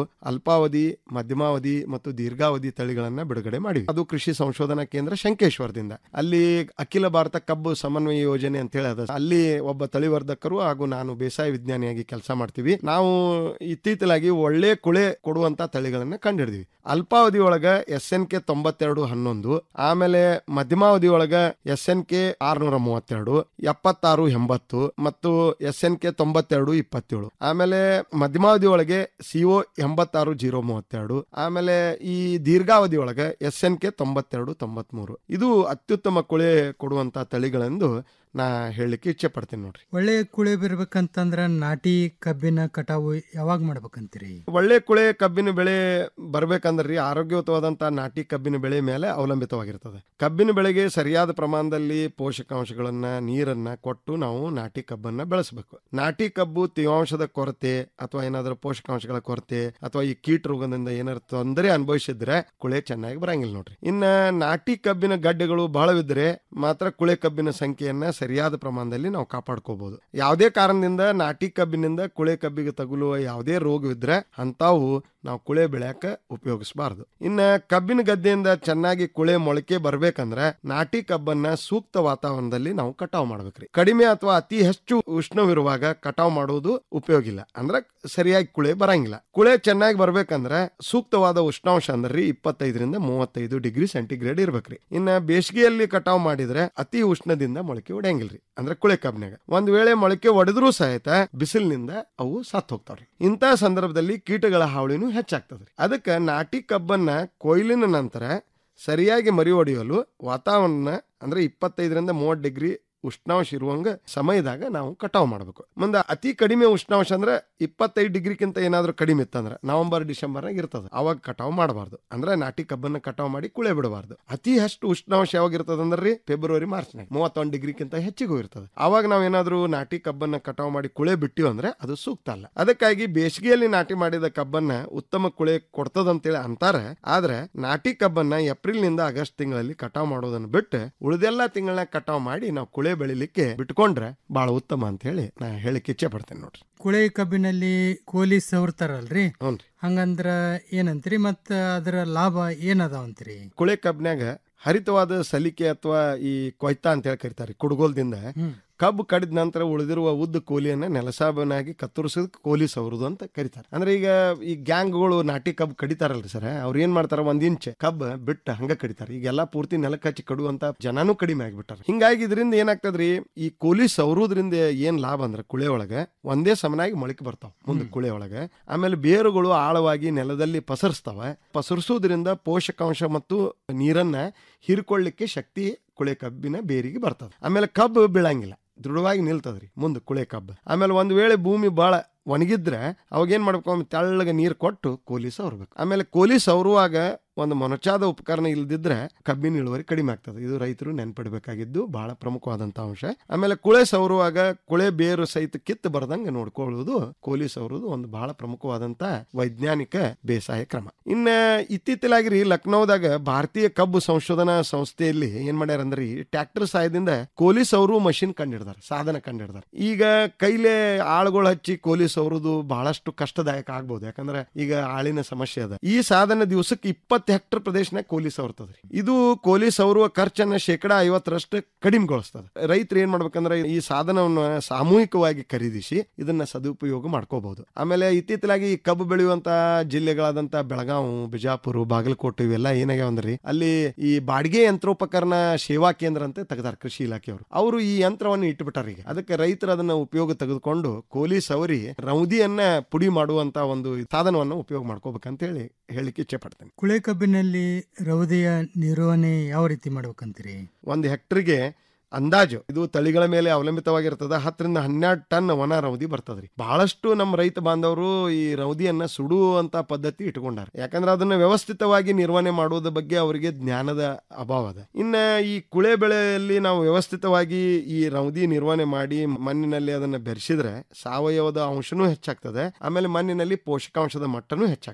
ಅಲ್ಪಾವಧಿ ಮಧ್ಯಮಾವಧಿ ಮತ್ತು ದೀರ್ಘಾವಧಿ ತಳಿಗಳನ್ನ ಬಿಡುಗಡೆ ಮಾಡಿವಿ ಅದು ಕೃಷಿ ಸಂಶೋಧನಾ ಕೇಂದ್ರ ಶಂಕೇಶ್ವರದಿಂದ ಅಲ್ಲಿ ಅಖಿಲ ಭಾರತ ಕಬ್ಬು ಸಮನ್ವಯ ಯೋಜನೆ ಅಂತ ಹೇಳಿ ಅದ ಅಲ್ಲಿ ಒಬ್ಬ ತಳಿವರ್ಧಕರು ಹಾಗೂ ನಾನು ಬೇಸಾಯ ವಿಜ್ಞಾನಿಯಾಗಿ ಕೆಲಸ ಮಾಡ್ತೀವಿ ನಾವು ಇತ್ತೀಚಲಾಗಿ ಒಳ್ಳೆ ಕುಳೆ ಕೊಡುವಂತ ತಳಿಗಳನ್ನ ಕಂಡಿಡಿದ್ವಿ ಅಲ್ಪಾವಧಿ ಒಳಗ ಎಸ್ ಎನ್ ಕೆ ತೊಂಬತ್ತೆರಡು ಹನ್ನೊಂದು ಆಮೇಲೆ ಮಧ್ಯಮಾವಧಿ ಒಳಗ ಎಸ್ ಎನ್ ಕೆ ಆರ್ನೂರ ಮೂವತ್ತೆರಡು ಎಪ್ಪತ್ತಾರು ಎಂಬತ್ತು ಮತ್ತು ಎಸ್ ಎನ್ ಕೆ ತೊಂಬತ್ತೆರಡು ಇಪ್ಪತ್ತೇಳು ಆಮೇಲೆ ಮಧ್ಯಮಾವಧಿ ಒಳಗೆ ಸಿಒ ಎಂಬತ್ತಾರು ಜೀರೋ ಮೂವತ್ತೆರಡು ಆಮೇಲೆ ಈ ದೀರ್ಘಾವಧಿ ಒಳಗೆ ಎಸ್ ಎನ್ ಕೆ ತೊಂಬತ್ತೆರಡು ತೊಂಬತ್ಮೂರು ಇದು ಅತ್ಯುತ್ತಮ ಕುಳೆ ಕೊಡುವಂತ ತಳಿಗಳೆಂದು ನಾ ಹೇಳಲಿಕ್ಕೆ ಇಚ್ಛೆ ಪಡ್ತೀನಿ ನೋಡ್ರಿ ಒಳ್ಳೆ ಕುಳಿ ಬರ್ಬೇಕಂತಂದ್ರ ನಾಟಿ ಕಬ್ಬಿನ ಕಟಾವು ಯಾವಾಗ ಮಾಡ್ಬೇಕಂತೀರಿ ಒಳ್ಳೆ ಕುಳೆ ಕಬ್ಬಿನ ಬೆಳೆ ಬರ್ಬೇಕಂದ್ರಿ ಆರೋಗ್ಯಯುತವಾದಂತ ನಾಟಿ ಕಬ್ಬಿನ ಬೆಳೆ ಮೇಲೆ ಅವಲಂಬಿತವಾಗಿರ್ತದೆ ಕಬ್ಬಿನ ಬೆಳೆಗೆ ಸರಿಯಾದ ಪ್ರಮಾಣದಲ್ಲಿ ಪೋಷಕಾಂಶಗಳನ್ನ ನೀರನ್ನ ಕೊಟ್ಟು ನಾವು ನಾಟಿ ಕಬ್ಬನ್ನ ಬೆಳೆಸಬೇಕು ನಾಟಿ ಕಬ್ಬು ತೇವಾಂಶದ ಕೊರತೆ ಅಥವಾ ಏನಾದರೂ ಪೋಷಕಾಂಶಗಳ ಕೊರತೆ ಅಥವಾ ಈ ಕೀಟ ರೋಗದಿಂದ ಏನಾದ್ರು ತೊಂದರೆ ಅನುಭವಿಸಿದ್ರೆ ಕುಳೆ ಚೆನ್ನಾಗಿ ಬರಂಗಿಲ್ಲ ನೋಡ್ರಿ ಇನ್ನ ನಾಟಿ ಕಬ್ಬಿನ ಗಡ್ಡೆಗಳು ಬಹಳವಿದ್ರೆ ಮಾತ್ರ ಕುಳೆ ಕಬ್ಬಿನ ಸಂಖ್ಯೆಯನ್ನ ಸರಿಯಾದ ಪ್ರಮಾಣದಲ್ಲಿ ನಾವು ಕಾಪಾಡ್ಕೋಬಹುದು ಯಾವುದೇ ಕಾರಣದಿಂದ ನಾಟಿ ಕಬ್ಬಿನಿಂದ ಕುಳೆ ಕಬ್ಬಿಗೆ ತಗುಲುವ ಯಾವುದೇ ರೋಗವಿದ್ರೆ ಅಂತಾವು ನಾವು ಕುಳೆ ಬೆಳೆಯಕ ಉಪಯೋಗಿಸಬಾರದು ಇನ್ನ ಕಬ್ಬಿನ ಗದ್ದೆಯಿಂದ ಚೆನ್ನಾಗಿ ಕುಳೆ ಮೊಳಕೆ ಬರ್ಬೇಕಂದ್ರೆ ನಾಟಿ ಕಬ್ಬನ್ನ ಸೂಕ್ತ ವಾತಾವರಣದಲ್ಲಿ ನಾವು ಕಟಾವ್ ಮಾಡ್ಬೇಕ್ರಿ ಕಡಿಮೆ ಅಥವಾ ಅತಿ ಹೆಚ್ಚು ಉಷ್ಣವಿರುವಾಗ ಕಟಾವ್ ಮಾಡುವುದು ಉಪಯೋಗ ಇಲ್ಲ ಅಂದ್ರೆ ಸರಿಯಾಗಿ ಕುಳೆ ಬರಂಗಿಲ್ಲ ಕುಳೆ ಚೆನ್ನಾಗಿ ಬರ್ಬೇಕಂದ್ರೆ ಸೂಕ್ತವಾದ ಉಷ್ಣಾಂಶ ಅಂದ್ರೆ ಇಪ್ಪತ್ತೈದರಿಂದ ಮೂವತ್ತೈದು ಡಿಗ್ರಿ ಸೆಂಟಿಗ್ರೇಡ್ ಇರ್ಬೇಕ್ರಿ ಇನ್ನ ಬೇಸಿಗೆಯಲ್ಲಿ ಕಟಾವ್ ಮಾಡಿದ್ರೆ ಅತಿ ಉಷ್ಣದಿಂದ ಮೊಳಕೆ ಹೊಡೆಯಂಗಿಲ್ರಿ ಅಂದ್ರೆ ಕುಳೆ ಕಬ್ಬಿನಾಗ ಒಂದ್ ವೇಳೆ ಮೊಳಕೆ ಒಡೆದ್ರೂ ಸಹಿತ ಬಿಸಿಲಿನಿಂದ ಅವು ಸತ್ ಹೋಗ್ತಾವ್ರಿ ಇಂಥ ಸಂದರ್ಭದಲ್ಲಿ ಕೀಟಗಳ ಹಾವಳಿನೂ ಹೆಚ್ಚಾಗ್ತದ್ರಿ ಅದಕ್ಕೆ ನಾಟಿ ಕಬ್ಬನ್ನ ಕೊಯ್ಲಿನ ನಂತರ ಸರಿಯಾಗಿ ಮರಿ ಹೊಡೆಯಲು ವಾತಾವರಣ ಅಂದ್ರೆ ಇಪ್ಪತ್ತೈದರಿಂದ ಮೂವತ್ತು ಡಿಗ್ರಿ ಉಷ್ಣಾಂಶ ಇರುವಂಗ ಸಮಯದಾಗ ನಾವು ಕಟಾವ್ ಮಾಡಬೇಕು ಮುಂದೆ ಅತಿ ಕಡಿಮೆ ಉಷ್ಣಾಂಶ ಅಂದ್ರೆ ಇಪ್ಪತ್ತೈದು ಡಿಗ್ರಿಗಿಂತ ಏನಾದ್ರೂ ಕಡಿಮೆ ಇತ್ತಂದ್ರೆ ನವೆಂಬರ್ ಡಿಸೆಂಬರ್ನಾಗ ಇರ್ತದೆ ಅವಾಗ ಕಟಾವ್ ಮಾಡಬಾರ್ದು ಅಂದ್ರೆ ನಾಟಿ ಕಬ್ಬನ್ನ ಕಟಾವ್ ಮಾಡಿ ಕುಳೆ ಬಿಡಬಾರ್ದು ಅತಿ ಹೆಚ್ಚು ಉಷ್ಣಾಂಶ ಯಾವಾಗ ಇರ್ತದೆ ಅಂದ್ರೆ ಫೆಬ್ರವರಿ ಮಾರ್ಚ್ನಾಗ ಮೂವತ್ತೊಂದು ಡಿಗ್ರಿಗಿಂತ ಹೆಚ್ಚಿಗೂ ಇರ್ತದೆ ಅವಾಗ ನಾವ್ ಏನಾದ್ರೂ ನಾಟಿ ಕಬ್ಬನ್ನ ಕಟಾವ್ ಮಾಡಿ ಕುಳೆ ಬಿಟ್ಟಿವಿ ಅಂದ್ರೆ ಅದು ಸೂಕ್ತ ಅಲ್ಲ ಅದಕ್ಕಾಗಿ ಬೇಸಿಗೆಯಲ್ಲಿ ನಾಟಿ ಮಾಡಿದ ಕಬ್ಬನ್ನ ಉತ್ತಮ ಕುಳೆ ಕೊಡ್ತದಂತೇಳಿ ಅಂತಾರೆ ಆದ್ರೆ ನಾಟಿ ಕಬ್ಬನ್ನ ಏಪ್ರಿಲ್ ನಿಂದ ಆಗಸ್ಟ್ ತಿಂಗಳಲ್ಲಿ ಕಟಾವ್ ಮಾಡೋದನ್ನ ಬಿಟ್ಟು ಉಳಿದೆಲ್ಲ ತಿಂಗಳನ್ನ ಕಟಾವ್ ಮಾಡಿ ನಾವು ಕುಳೆ ಬೆಳಿಲಿಕ್ಕೆ ಬಿಟ್ಕೊಂಡ್ರೆ ಬಹಳ ಉತ್ತಮ ಅಂತ ಹೇಳಿ ನಾ ಹೇಳಿಕ್ಕೆ ಇಚ್ಛೆ ಪಡ್ತೇನೆ ನೋಡ್ರಿ ಕುಳೆ ಕಬ್ಬಿನಲ್ಲಿ ಕೋಲಿ ಸವರ್ತಾರಲ್ರಿ ಹ್ಞೂನ್ರಿ ಹಂಗಂದ್ರ ಏನಂತೀರಿ ಮತ್ತ ಅದರ ಲಾಭ ಏನದಾವಂತ್ರಿ ಕುಳೆ ಕಬ್ಬಿನಾಗ ಹರಿತವಾದ ಸಲಿಕೆ ಅಥವಾ ಈ ಕೊಯ್ತಾ ಅಂತ ಹೇಳಿ ಕರಿತಾರೆ ಕುಡುಗೋಲ್ದಿಂದ ಕಬ್ಬು ಕಡಿದ ನಂತರ ಉಳಿದಿರುವ ಉದ್ದ ಕೋಲಿಯನ್ನ ನೆಲಸಾಬನಾಗಿ ಕತ್ತರಿಸೋದಕ್ಕೆ ಕೋಲಿ ಸವರುದು ಅಂತ ಕರಿತಾರೆ ಅಂದ್ರೆ ಈಗ ಈ ಗ್ಯಾಂಗ್ಗಳು ನಾಟಿ ಕಬ್ಬು ಕಡಿತಾರಲ್ರಿ ಸರ್ ಅವ್ರು ಏನ್ ಮಾಡ್ತಾರ ಒಂದ್ ಇಂಚ್ ಕಬ್ಬು ಬಿಟ್ಟು ಹಂಗ ಕಡಿತಾರೆ ಈಗೆಲ್ಲ ಪೂರ್ತಿ ನೆಲಕ್ಕೆ ಹಚ್ಚಿ ಕಡುವಂತ ಜನನೂ ಕಡಿಮೆ ಆಗಿಬಿಟ್ಟಾರ ಹಿಂಗಾಗಿ ಇದರಿಂದ ಏನಾಗ್ತದ್ರಿ ಈ ಕೋಲಿ ಸವರುದ್ರಿಂದ ಏನ್ ಲಾಭ ಅಂದ್ರೆ ಕುಳೆ ಒಳಗೆ ಒಂದೇ ಸಮನಾಗಿ ಮೊಳಕೆ ಬರ್ತಾವ ಮುಂದೆ ಕುಳೆ ಒಳಗೆ ಆಮೇಲೆ ಬೇರುಗಳು ಆಳವಾಗಿ ನೆಲದಲ್ಲಿ ಪಸರಿಸ್ತಾವ ಪಸರಿಸೋದ್ರಿಂದ ಪೋಷಕಾಂಶ ಮತ್ತು ನೀರನ್ನ ಹೀರ್ಕೊಳ್ಳಿಕ್ಕೆ ಶಕ್ತಿ ಕುಳೆ ಕಬ್ಬಿನ ಬೇರಿಗೆ ಬರ್ತದೆ ಆಮೇಲೆ ಕಬ್ಬು ಬೀಳಂಗಿಲ್ಲ ದೃಢವಾಗಿ ನಿಲ್ತದ್ರಿ ಮುಂದೆ ಕುಳೆ ಕಬ್ಬು ಆಮೇಲೆ ಒಂದ್ ವೇಳೆ ಭೂಮಿ ಬಾಳ ಒಣಗಿದ್ರೆ ಅವಾಗ ಏನ್ ಮಾಡ್ಬೇಕು ಒಮ್ಮೆ ತೆಳ್ಳಗೆ ನೀರು ಕೊಟ್ಟು ಕೋಲಿ ಸವರ್ಬೇಕು ಆಮೇಲೆ ಕೋಲಿ ಸವರುವಾಗ ಒಂದು ಮೊನಚಾದ ಉಪಕರಣ ಇಲ್ದಿದ್ರೆ ಕಬ್ಬಿನ ಇಳುವರಿ ಕಡಿಮೆ ಆಗ್ತದೆ ಇದು ರೈತರು ನೆನ್ಪಿಡ್ಬೇಕಾಗಿದ್ದು ಬಹಳ ಪ್ರಮುಖವಾದಂತ ಅಂಶ ಆಮೇಲೆ ಕುಳೆ ಸವರುವಾಗ ಕುಳೆ ಬೇರು ಸಹಿತ ಕಿತ್ತು ಬರ್ದಂಗೆ ನೋಡ್ಕೊಳ್ಳುವುದು ಕೋಲಿ ಸವರುವುದು ಒಂದು ಬಹಳ ಪ್ರಮುಖವಾದಂತ ವೈಜ್ಞಾನಿಕ ಬೇಸಾಯ ಕ್ರಮ ಇನ್ನ ಇತ್ತೀಚಲಾಗಿರಿ ಲಕ್ನೋದಾಗ ಭಾರತೀಯ ಕಬ್ಬು ಸಂಶೋಧನಾ ಸಂಸ್ಥೆಯಲ್ಲಿ ಏನ್ ಮಾಡ್ಯಾರ ಅಂದ್ರೆ ಟ್ರ್ಯಾಕ್ಟರ್ ಸಹಾಯದಿಂದ ಕೋಲಿ ಸೌರು ಮಷಿನ್ ಕಂಡಿಡ್ದಾರ ಸಾಧನ ಕಂಡಿಡ್ದಾರ ಈಗ ಕೈಲೇ ಆಳುಗಳು ಹಚ್ಚಿ ಕೋಲಿ ಸೌರುದು ಬಹಳಷ್ಟು ಕಷ್ಟದಾಯಕ ಆಗ್ಬೋದು ಯಾಕಂದ್ರೆ ಈಗ ಆಳಿನ ಸಮಸ್ಯೆ ಅದ ಈ ಸಾಧನ ದಿವಸಕ್ಕೆ ಇಪ್ಪತ್ತು ಹೆಕ್ಟರ್ ಪ್ರದೇಶನಾಗ ಕೋಲಿ ಸವರ್ತದ್ರಿ ಇದು ಕೋಲಿ ಸೌರುವ ಖರ್ಚನ್ನ ಶೇಕಡಾ ಐವತ್ತರಷ್ಟು ಕಡಿಮೆಗೊಳಿಸ್ತದೆ ರೈತರು ಏನ್ ಮಾಡ್ಬೇಕಂದ್ರೆ ಈ ಸಾಧನವನ್ನು ಸಾಮೂಹಿಕವಾಗಿ ಖರೀದಿಸಿ ಇದನ್ನ ಸದುಪಯೋಗ ಮಾಡ್ಕೋಬಹುದು ಆಮೇಲೆ ಇತ್ತೀಚಲಾಗಿ ಈ ಕಬ್ಬು ಬೆಳೆಯುವಂತ ಜಿಲ್ಲೆಗಳಾದಂತ ಬೆಳಗಾವಿ ಬಿಜಾಪುರ ಬಾಗಲಕೋಟೆ ಇವೆಲ್ಲ ಏನಾಗ್ಯಾವ ಅಂದ್ರಿ ಅಲ್ಲಿ ಈ ಬಾಡಿಗೆ ಯಂತ್ರೋಪಕರಣ ಸೇವಾ ಕೇಂದ್ರ ಅಂತ ತೆಗ್ದಾರ ಕೃಷಿ ಇಲಾಖೆಯವರು ಅವರು ಈ ಯಂತ್ರವನ್ನು ಇಟ್ಬಿಟ್ಟಾರ ಈಗ ಅದಕ್ಕೆ ರೈತರು ಅದನ್ನ ಉಪಯೋಗ ತೆಗೆದುಕೊಂಡು ಕೋಲಿ ಸವರಿ ರೌದಿಯನ್ನ ಪುಡಿ ಮಾಡುವಂತ ಒಂದು ಸಾಧನವನ್ನು ಉಪಯೋಗ ಮಾಡ್ಕೋಬೇಕಂತ ಹೇಳಿ ಹೇಳಿಕ್ಕೆ ಇಚ್ಛೆ ಪಡ್ತೇನೆ ಕುಳೆ ಕಬ್ಬಿನಲ್ಲಿ ರೌದೆಯ ನಿರ್ವಹಣೆ ಯಾವ ರೀತಿ ಮಾಡ್ಬೇಕಂತೀರಿ ಒಂದು ಹೆಕ್ಟರ್ಗೆ ಅಂದಾಜು ಇದು ತಳಿಗಳ ಮೇಲೆ ಅವಲಂಬಿತವಾಗಿರ್ತದ ಹತ್ತರಿಂದ ಹನ್ನೆರಡು ಟನ್ ವನ ರೌದಿ ಬರ್ತದ್ರಿ ಬಹಳಷ್ಟು ನಮ್ಮ ರೈತ ಬಾಂಧವರು ಈ ರೌದಿಯನ್ನ ಸುಡುವಂತ ಪದ್ಧತಿ ಇಟ್ಕೊಂಡಾರ ಯಾಕಂದ್ರೆ ಅದನ್ನ ವ್ಯವಸ್ಥಿತವಾಗಿ ನಿರ್ವಹಣೆ ಮಾಡುವುದ ಬಗ್ಗೆ ಅವರಿಗೆ ಜ್ಞಾನದ ಅಭಾವ ಅದ ಇನ್ನ ಈ ಕುಳೆ ಬೆಳೆಯಲ್ಲಿ ನಾವು ವ್ಯವಸ್ಥಿತವಾಗಿ ಈ ರೌದಿ ನಿರ್ವಹಣೆ ಮಾಡಿ ಮಣ್ಣಿನಲ್ಲಿ ಅದನ್ನ ಬೆರೆಸಿದ್ರೆ ಸಾವಯವದ ಅಂಶನೂ ಹೆಚ್ಚಾಗ್ತದೆ ಆಮೇಲೆ ಮಣ್ಣಿನಲ್ಲಿ ಪೋಷಕಾಂಶದ ಮಟ್ಟನೂ ಹೆಚ್ಚಾಗ್ತದೆ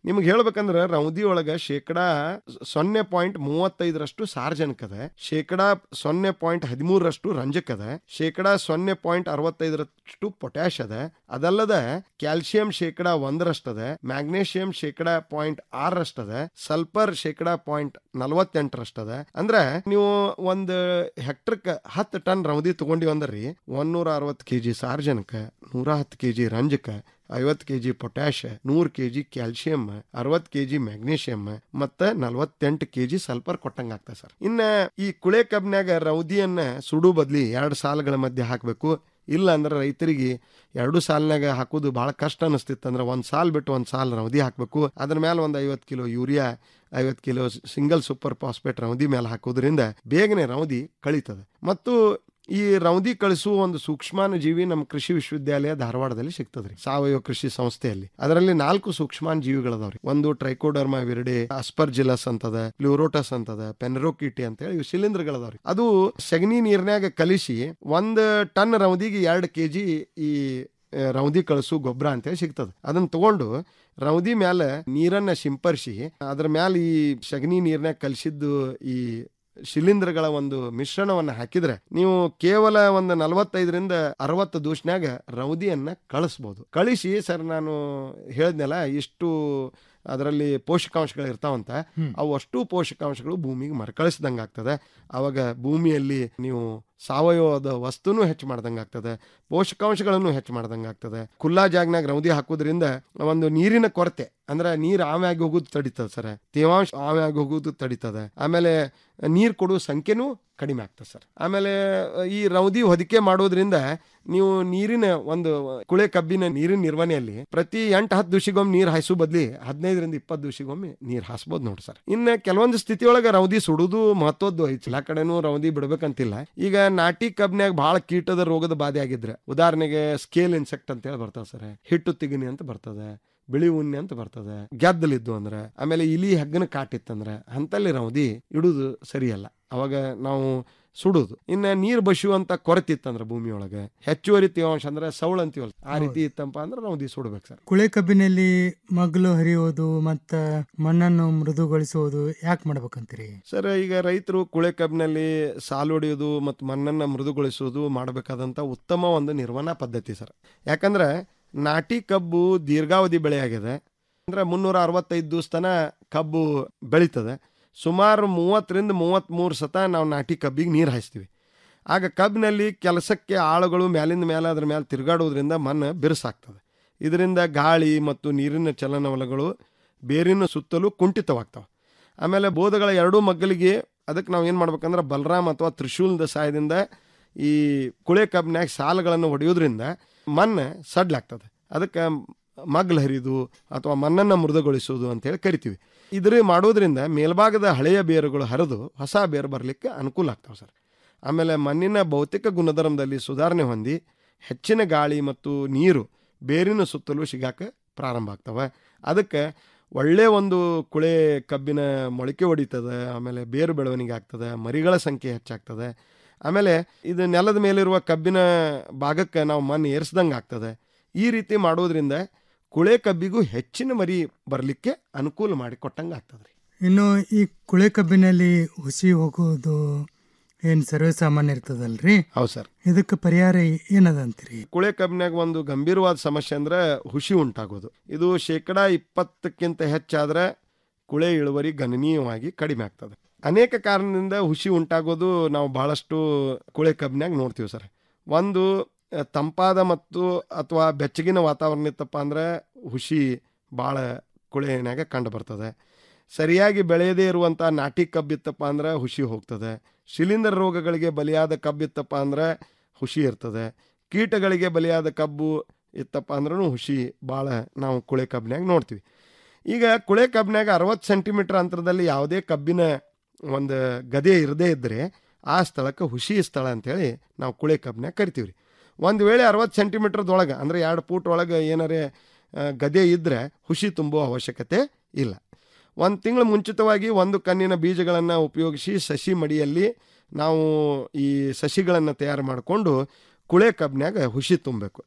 ನಿಮ್ಗೆ ಹೇಳ್ಬೇಕಂದ್ರ ರೌದಿ ಒಳಗ ಶೇಕಡಾ ಸೊನ್ನೆ ಪಾಯಿಂಟ್ ಮೂವತ್ತೈದರಷ್ಟು ಸಾರ್ವಜನಿಕ ಅದ ಶೇಕಡಾ ಸೊನ್ನೆ ಪಾಯಿಂಟ್ ಹದಿಮೂರರಷ್ಟು ರಂಜಕ ಅದ ಶೇಕಡಾ ಸೊನ್ನೆ ಪಾಯಿಂಟ್ ಅರವತ್ತೈದರಷ್ಟು ಪೊಟ್ಯಾಶ್ ಅದ ಅದಲ್ಲದ ಕ್ಯಾಲ್ಸಿಯಂ ಶೇಕಡಾ ಒಂದರಷ್ಟದ ಮ್ಯಾಗ್ನೇಷಿಯಂ ಶೇಕಡಾ ಪಾಯಿಂಟ್ ಆರರಷ್ಟದ ಸಲ್ಫರ್ ಶೇಕಡಾ ಪಾಯಿಂಟ್ ನಲವತ್ತೆಂಟರಷ್ಟದ ಅಂದ್ರ ನೀವು ಒಂದ್ ಹೆಕ್ಟರ್ಕ್ ಹತ್ತು ಟನ್ ರೌದಿ ತಗೊಂಡಿವಿ ಅಂದ್ರಿ ಒಂದೂರ ಅರವತ್ತು ಕೆಜಿ ಸಾರ್ವಜನಿಕ ನೂರ ಹತ್ತು ಕೆಜಿ ರಂಜಕ ಐವತ್ತು ಕೆಜಿ ಪೊಟ್ಯಾಶ್ ನೂರ್ ಕೆಜಿ ಕ್ಯಾಲ್ಸಿಯಂ ಅರವತ್ ಕೆಜಿ ಮ್ಯಾಗ್ನೀಷಿಯಂ ಮತ್ತ ನಲವತ್ತೆಂಟು ಕೆಜಿ ಸಲ್ಫರ್ ಕೊಟ್ಟಂಗ ಆಗ್ತದೆ ಸರ್ ಇನ್ನ ಈ ಕುಳೆ ಕಬ್ನ್ಯಾಗ ರೌದಿಯನ್ನ ಸುಡು ಬದ್ಲಿ ಎರಡು ಸಾಲುಗಳ ಮಧ್ಯೆ ಹಾಕಬೇಕು ಇಲ್ಲ ಅಂದ್ರೆ ರೈತರಿಗೆ ಎರಡು ಸಾಲಿನಾಗ ಹಾಕೋದು ಬಹಳ ಕಷ್ಟ ಅನಿಸ್ತಿತ್ತು ಅಂದ್ರೆ ಒಂದು ಸಾಲ್ ಬಿಟ್ಟು ಒಂದು ಸಾಲ್ ರೌದಿ ಹಾಕಬೇಕು ಅದ್ರ ಮೇಲೆ ಒಂದು ಐವತ್ತು ಕಿಲೋ ಯೂರಿಯಾ ಐವತ್ತು ಕಿಲೋ ಸಿಂಗಲ್ ಸೂಪರ್ ಫಾಸ್ಫೇಟ್ ರೌದಿ ಮೇಲೆ ಹಾಕೋದ್ರಿಂದ ಬೇಗನೆ ರೌದಿ ಕಳೀತದೆ ಮತ್ತು ಈ ರೌದಿ ಕಳಿಸುವ ಒಂದು ಸೂಕ್ಷ್ಮಾಣು ಜೀವಿ ನಮ್ಮ ಕೃಷಿ ವಿಶ್ವವಿದ್ಯಾಲಯ ಧಾರವಾಡದಲ್ಲಿ ಸಿಗ್ತದ್ರಿ ಸಾವಯವ ಕೃಷಿ ಸಂಸ್ಥೆಯಲ್ಲಿ ಅದರಲ್ಲಿ ನಾಲ್ಕು ಸೂಕ್ಷ್ಮಾಣು ಜೀವಿಗಳದಾವ್ರಿ ಒಂದು ಟ್ರೈಕೋಡರ್ಮಾ ವಿರಡೆ ಅಸ್ಪರ್ಜಿಲಸ್ ಅಂತದ ಪ್ಲೂರೋಟಸ್ ಅಂತದ ಪೆನರೋಕಿಟಿ ಅಂತ ಹೇಳಿ ಇವು ಶಿಲೀಂಧ್ರಗಳದಾವ್ರಿ ಅದು ಸಗಣಿ ನೀರ್ನ್ಯಾಗ ಕಲಿಸಿ ಒಂದ್ ಟನ್ ರೌದಿಗೆ ಎರಡು ಕೆಜಿ ಈ ಆ, ರೌದಿ ಕಳಿಸು ಗೊಬ್ಬರ ಅಂತೇಳಿ ಸಿಗ್ತದೆ ಅದನ್ನ ತಗೊಂಡು ರೌದಿ ಮ್ಯಾಲ ನೀರನ್ನ ಸಿಂಪರಿಸಿ ಅದ್ರ ಮ್ಯಾಲ ಈ ಸಗಣಿ ನೀರ್ನ್ಯಾಗ ಕಲಿಸಿದ್ದು ಈ ಶಿಲೀಂಧ್ರಗಳ ಒಂದು ಮಿಶ್ರಣವನ್ನ ಹಾಕಿದ್ರೆ ನೀವು ಕೇವಲ ಒಂದು ನಲವತ್ತೈದರಿಂದ ಅರವತ್ತು ದೂಷ್ನ್ಯಾಗ ರೌದಿಯನ್ನ ಕಳಿಸ್ಬೋದು ಕಳಿಸಿ ಸರ್ ನಾನು ಹೇಳಿದ್ನಲ್ಲ ಇಷ್ಟು ಅದರಲ್ಲಿ ಪೋಷಕಾಂಶಗಳು ಇರ್ತಾವಂತ ಅವು ಅಷ್ಟು ಪೋಷಕಾಂಶಗಳು ಭೂಮಿಗೆ ಮರುಕಳಿಸ್ದಂಗೆ ಆಗ್ತದೆ ಅವಾಗ ಭೂಮಿಯಲ್ಲಿ ನೀವು ಸಾವಯವದ ವಸ್ತುನೂ ಹೆಚ್ಚು ಮಾಡ್ದಂಗೆ ಆಗ್ತದೆ ಪೋಷಕಾಂಶಗಳನ್ನು ಹೆಚ್ಚು ಮಾಡ್ದಂಗೆ ಆಗ್ತದೆ ಖುಲ್ಲಾ ಜಾಗ್ನಾಗ ರೌದಿ ಹಾಕೋದ್ರಿಂದ ಒಂದು ನೀರಿನ ಕೊರತೆ ಅಂದ್ರೆ ನೀರು ಆಮ್ಯಾಗಿ ಹೋಗೋದು ತಡೀತದೆ ಸರ್ ತೇವಾಂಶ ಆಮ್ಯಾಗಿ ಹೋಗೋದು ತಡೀತದೆ ಆಮೇಲೆ ನೀರು ಕೊಡುವ ಸಂಖ್ಯೆನೂ ಕಡಿಮೆ ಆಗ್ತದೆ ಸರ್ ಆಮೇಲೆ ಈ ರೌದಿ ಹೊದಿಕೆ ಮಾಡೋದ್ರಿಂದ ನೀವು ನೀರಿನ ಒಂದು ಕುಳೆ ಕಬ್ಬಿನ ನೀರಿನ ನಿರ್ವಹಣೆಯಲ್ಲಿ ಪ್ರತಿ ಎಂಟು ಹತ್ತು ದಿವಸಿಗೊಮ್ಮೆ ನೀರು ಹಾಯಿಸೋ ಬದ್ಲಿ ಹದಿನೈದರಿಂದ ಇಪ್ಪತ್ತು ದಿವಸಿಗೊಮ್ಮೆ ನೀರು ಹಾಸ್ಬೋದು ನೋಡಿ ಸರ್ ಇನ್ನು ಕೆಲವೊಂದು ಸ್ಥಿತಿಯೊಳಗೆ ರೌದಿ ಸುಡುದು ಮಹತ್ವದ್ದು ಐತಿ ಎಲ್ಲ ಕಡೆನೂ ರೌದಿ ಬಿಡ್ಬೇಕಂತಿಲ್ಲ ಈಗ ನಾಟಿ ಕಬ್ನ್ಯಾಗ ಬಹಳ ಕೀಟದ ರೋಗದ ಬಾಧೆ ಆಗಿದ್ರೆ ಉದಾಹರಣೆಗೆ ಸ್ಕೇಲ್ ಇನ್ಸೆಕ್ಟ್ ಅಂತ ಹೇಳಿ ಬರ್ತದೆ ಸರ್ ಹಿಟ್ಟು ತಿಗಣಿ ಅಂತ ಬರ್ತದೆ ಬಿಳಿ ಉಣ್ಣೆ ಅಂತ ಬರ್ತದೆ ಗೆದ್ದಲಿದ್ದು ಅಂದ್ರೆ ಆಮೇಲೆ ಇಲಿ ಹಗ್ಗನ ಕಾಟಿತ್ತಂದ್ರೆ ಅಂತಲ್ಲಿ ರೌದಿ ಇಡುದು ಸರಿಯಲ್ಲ ಅವಾಗ ನಾವು ಸುಡುದು ಇನ್ನ ನೀರ್ ಬಸಿಯುವಂತ ಕೊರತೆ ಇತ್ತಂದ್ರೆ ಭೂಮಿಯೊಳಗೆ ಹೆಚ್ಚುವರಿ ತೇವಾಂಶ ಅಂದ್ರೆ ಸೌಳ ಅಂತೀವಲ್ಲ ಆ ರೀತಿ ಇತ್ತಂಪ ಅಂದ್ರೆ ರೌದಿ ಸುಡ್ಬೇಕು ಸರ್ ಕುಳೆ ಕಬ್ಬಿನಲ್ಲಿ ಮಗ್ಲು ಹರಿಯೋದು ಮತ್ತ ಮಣ್ಣನ್ನು ಮೃದುಗೊಳಿಸುವುದು ಯಾಕೆ ಮಾಡ್ಬೇಕಂತೀರಿ ಸರ್ ಈಗ ರೈತರು ಕುಳೆ ಕಬ್ಬಿನಲ್ಲಿ ಸಾಲು ಹೊಡೆಯೋದು ಮತ್ತು ಮಣ್ಣನ್ನು ಮೃದುಗೊಳಿಸುವುದು ಮಾಡಬೇಕಾದಂಥ ಉತ್ತಮ ಒಂದು ನಿರ್ವಹಣಾ ಪದ್ಧತಿ ಸರ್ ಯಾಕಂದ್ರೆ ನಾಟಿ ಕಬ್ಬು ದೀರ್ಘಾವಧಿ ಬೆಳೆ ಆಗಿದೆ ಅಂದ್ರೆ ಮುನ್ನೂರ ಅರವತ್ತೈದು ದಿವಸ ತನ ಕಬ್ಬು ಬೆಳೀತದೆ ಸುಮಾರು ಮೂವತ್ತರಿಂದ ಮೂವತ್ತ್ಮೂರು ಸತ ನಾವು ನಾಟಿ ಕಬ್ಬಿಗೆ ನೀರು ಹಾಯಿಸ್ತೀವಿ ಆಗ ಕಬ್ಬಿನಲ್ಲಿ ಕೆಲಸಕ್ಕೆ ಆಳುಗಳು ಮ್ಯಾಲಿಂದ ಮೇಲೆ ಅದ್ರ ಮೇಲೆ ತಿರುಗಾಡೋದ್ರಿಂದ ಮಣ್ಣು ಬಿರುಸಾಗ್ತದೆ ಇದರಿಂದ ಗಾಳಿ ಮತ್ತು ನೀರಿನ ಚಲನವಲಗಳು ಬೇರಿನ ಸುತ್ತಲೂ ಕುಂಠಿತವಾಗ್ತವೆ ಆಮೇಲೆ ಬೋಧಗಳ ಎರಡೂ ಮಗ್ಗಲಿಗೆ ಅದಕ್ಕೆ ನಾವು ಏನು ಮಾಡ್ಬೇಕಂದ್ರೆ ಬಲರಾಮ್ ಅಥವಾ ತ್ರಿಶೂಲದ ಸಹಾಯದಿಂದ ಈ ಕುಳೆ ಕಬ್ಬಿನಾಗ ಸಾಲುಗಳನ್ನು ಹೊಡೆಯೋದ್ರಿಂದ ಮಣ್ಣು ಸಡ್ಲಾಗ್ತದೆ ಅದಕ್ಕೆ ಮಗ್ಲು ಹರಿದು ಅಥವಾ ಮಣ್ಣನ್ನು ಮೃದುಗೊಳಿಸೋದು ಅಂತೇಳಿ ಕರಿತೀವಿ ಇದ್ರ ಮಾಡೋದ್ರಿಂದ ಮೇಲ್ಭಾಗದ ಹಳೆಯ ಬೇರುಗಳು ಹರಿದು ಹೊಸ ಬೇರು ಬರಲಿಕ್ಕೆ ಅನುಕೂಲ ಆಗ್ತಾವೆ ಸರ್ ಆಮೇಲೆ ಮಣ್ಣಿನ ಭೌತಿಕ ಗುಣಧರ್ಮದಲ್ಲಿ ಸುಧಾರಣೆ ಹೊಂದಿ ಹೆಚ್ಚಿನ ಗಾಳಿ ಮತ್ತು ನೀರು ಬೇರಿನ ಸುತ್ತಲೂ ಸಿಗಾಕ ಪ್ರಾರಂಭ ಆಗ್ತವೆ ಅದಕ್ಕೆ ಒಳ್ಳೆ ಒಂದು ಕುಳೆ ಕಬ್ಬಿನ ಮೊಳಕೆ ಹೊಡಿತದೆ ಆಮೇಲೆ ಬೇರು ಬೆಳವಣಿಗೆ ಆಗ್ತದೆ ಮರಿಗಳ ಸಂಖ್ಯೆ ಹೆಚ್ಚಾಗ್ತದೆ ಆಮೇಲೆ ಇದು ನೆಲದ ಮೇಲಿರುವ ಕಬ್ಬಿನ ಭಾಗಕ್ಕೆ ನಾವು ಮಣ್ಣು ಏರಿಸ್ದಂಗೆ ಆಗ್ತದೆ ಈ ರೀತಿ ಮಾಡೋದ್ರಿಂದ ಕುಳೆ ಕಬ್ಬಿಗೂ ಹೆಚ್ಚಿನ ಮರಿ ಬರಲಿಕ್ಕೆ ಅನುಕೂಲ ಮಾಡಿ ಕೊಟ್ಟಂಗೆ ಆಗ್ತದೆ ಇನ್ನು ಈ ಕುಳೆ ಕಬ್ಬಿನಲ್ಲಿ ಹುಸಿ ಹೋಗೋದು ಏನ್ ಸರ್ವೇ ಸಾಮಾನ್ಯ ಇರ್ತದಲ್ರಿ ಹೌದು ಸರ್ ಇದಕ್ಕೆ ಪರಿಹಾರ ಏನದ ಅಂತೀರಿ ಕುಳೆ ಕಬ್ಬಿನಾಗ ಒಂದು ಗಂಭೀರವಾದ ಸಮಸ್ಯೆ ಅಂದ್ರೆ ಹುಸಿ ಉಂಟಾಗೋದು ಇದು ಶೇಕಡ ಇಪ್ಪತ್ತಕ್ಕಿಂತ ಹೆಚ್ಚಾದ್ರೆ ಕುಳೆ ಇಳುವರಿ ಗಣನೀಯವಾಗಿ ಕಡಿಮೆ ಆಗ್ತದೆ ಅನೇಕ ಕಾರಣದಿಂದ ಹುಸಿ ಉಂಟಾಗೋದು ನಾವು ಬಹಳಷ್ಟು ಕುಳೆ ಕಬ್ಬಿನಾಗ ನೋಡ್ತೀವಿ ಸರ್ ಒಂದು ಅಹ್, ತಂಪಾದ ಮತ್ತು ಅಥವಾ ಬೆಚ್ಚಗಿನ ವಾತಾವರಣ ಇತ್ತಪ್ಪ ಅಂದ್ರೆ ಹುಸಿ ಭಾಳ ಕುಳೆನಾಗ ಕಂಡು ಬರ್ತದೆ ಸರಿಯಾಗಿ ಬೆಳೆಯದೇ ಇರುವಂಥ ನಾಟಿ ಕಬ್ಬಿತ್ತಪ್ಪ ಅಂದ್ರೆ ಹುಸಿ ಹೋಗ್ತದೆ ಶಿಲೀಂಧ್ರ ರೋಗಗಳಿಗೆ ಬಲಿಯಾದ ಕಬ್ಬಿತ್ತಪ್ಪ ಅಂದ್ರೆ ಹುಸಿ ಇರ್ತದೆ ಕೀಟಗಳಿಗೆ ಬಲಿಯಾದ ಕಬ್ಬು ಇತ್ತಪ್ಪ ಅಂದ್ರೂ ಹುಸಿ ಭಾಳ ನಾವು ಕುಳೆ ಕಬ್ಬಿನಾಗ ನೋಡ್ತೀವಿ ಈಗ ಕುಳೆ ಕಬ್ಬಿನಾಗ ಅರವತ್ತು ಸೆಂಟಿಮೀಟರ್ ಅಂತರದಲ್ಲಿ ಯಾವುದೇ ಕಬ್ಬಿನ ಒಂದು ಗದೆ ಇರದೇ ಇದ್ದರೆ ಆ ಸ್ಥಳಕ್ಕೆ ಹುಸಿ ಸ್ಥಳ ಅಂತೇಳಿ ನಾವು ಕುಳೆ ಕಬ್ಬಿನಾಗ ಕರಿತೀವಿ ರೀ ಒಂದು ವೇಳೆ ಅರವತ್ತು ಸೆಂಟಿಮೀಟ್ರದೊಳಗೆ ಅಂದರೆ ಎರಡು ಫೂಟ್ ಒಳಗೆ ಏನಾರೇ ಆ, ಗದೆ ಇದ್ದರೆ ಹುಸಿ ತುಂಬುವ ಅವಶ್ಯಕತೆ ಇಲ್ಲ ಒಂದು ತಿಂಗಳು ಮುಂಚಿತವಾಗಿ ಒಂದು ಕಣ್ಣಿನ ಬೀಜಗಳನ್ನು ಉಪಯೋಗಿಸಿ ಸಸಿ ಮಡಿಯಲ್ಲಿ ನಾವು ಈ ಸಸಿಗಳನ್ನು ತಯಾರು ಮಾಡಿಕೊಂಡು ಕುಳೆ ಕಬ್ಬಿನಾಗ ಹುಸಿ ತುಂಬಬೇಕು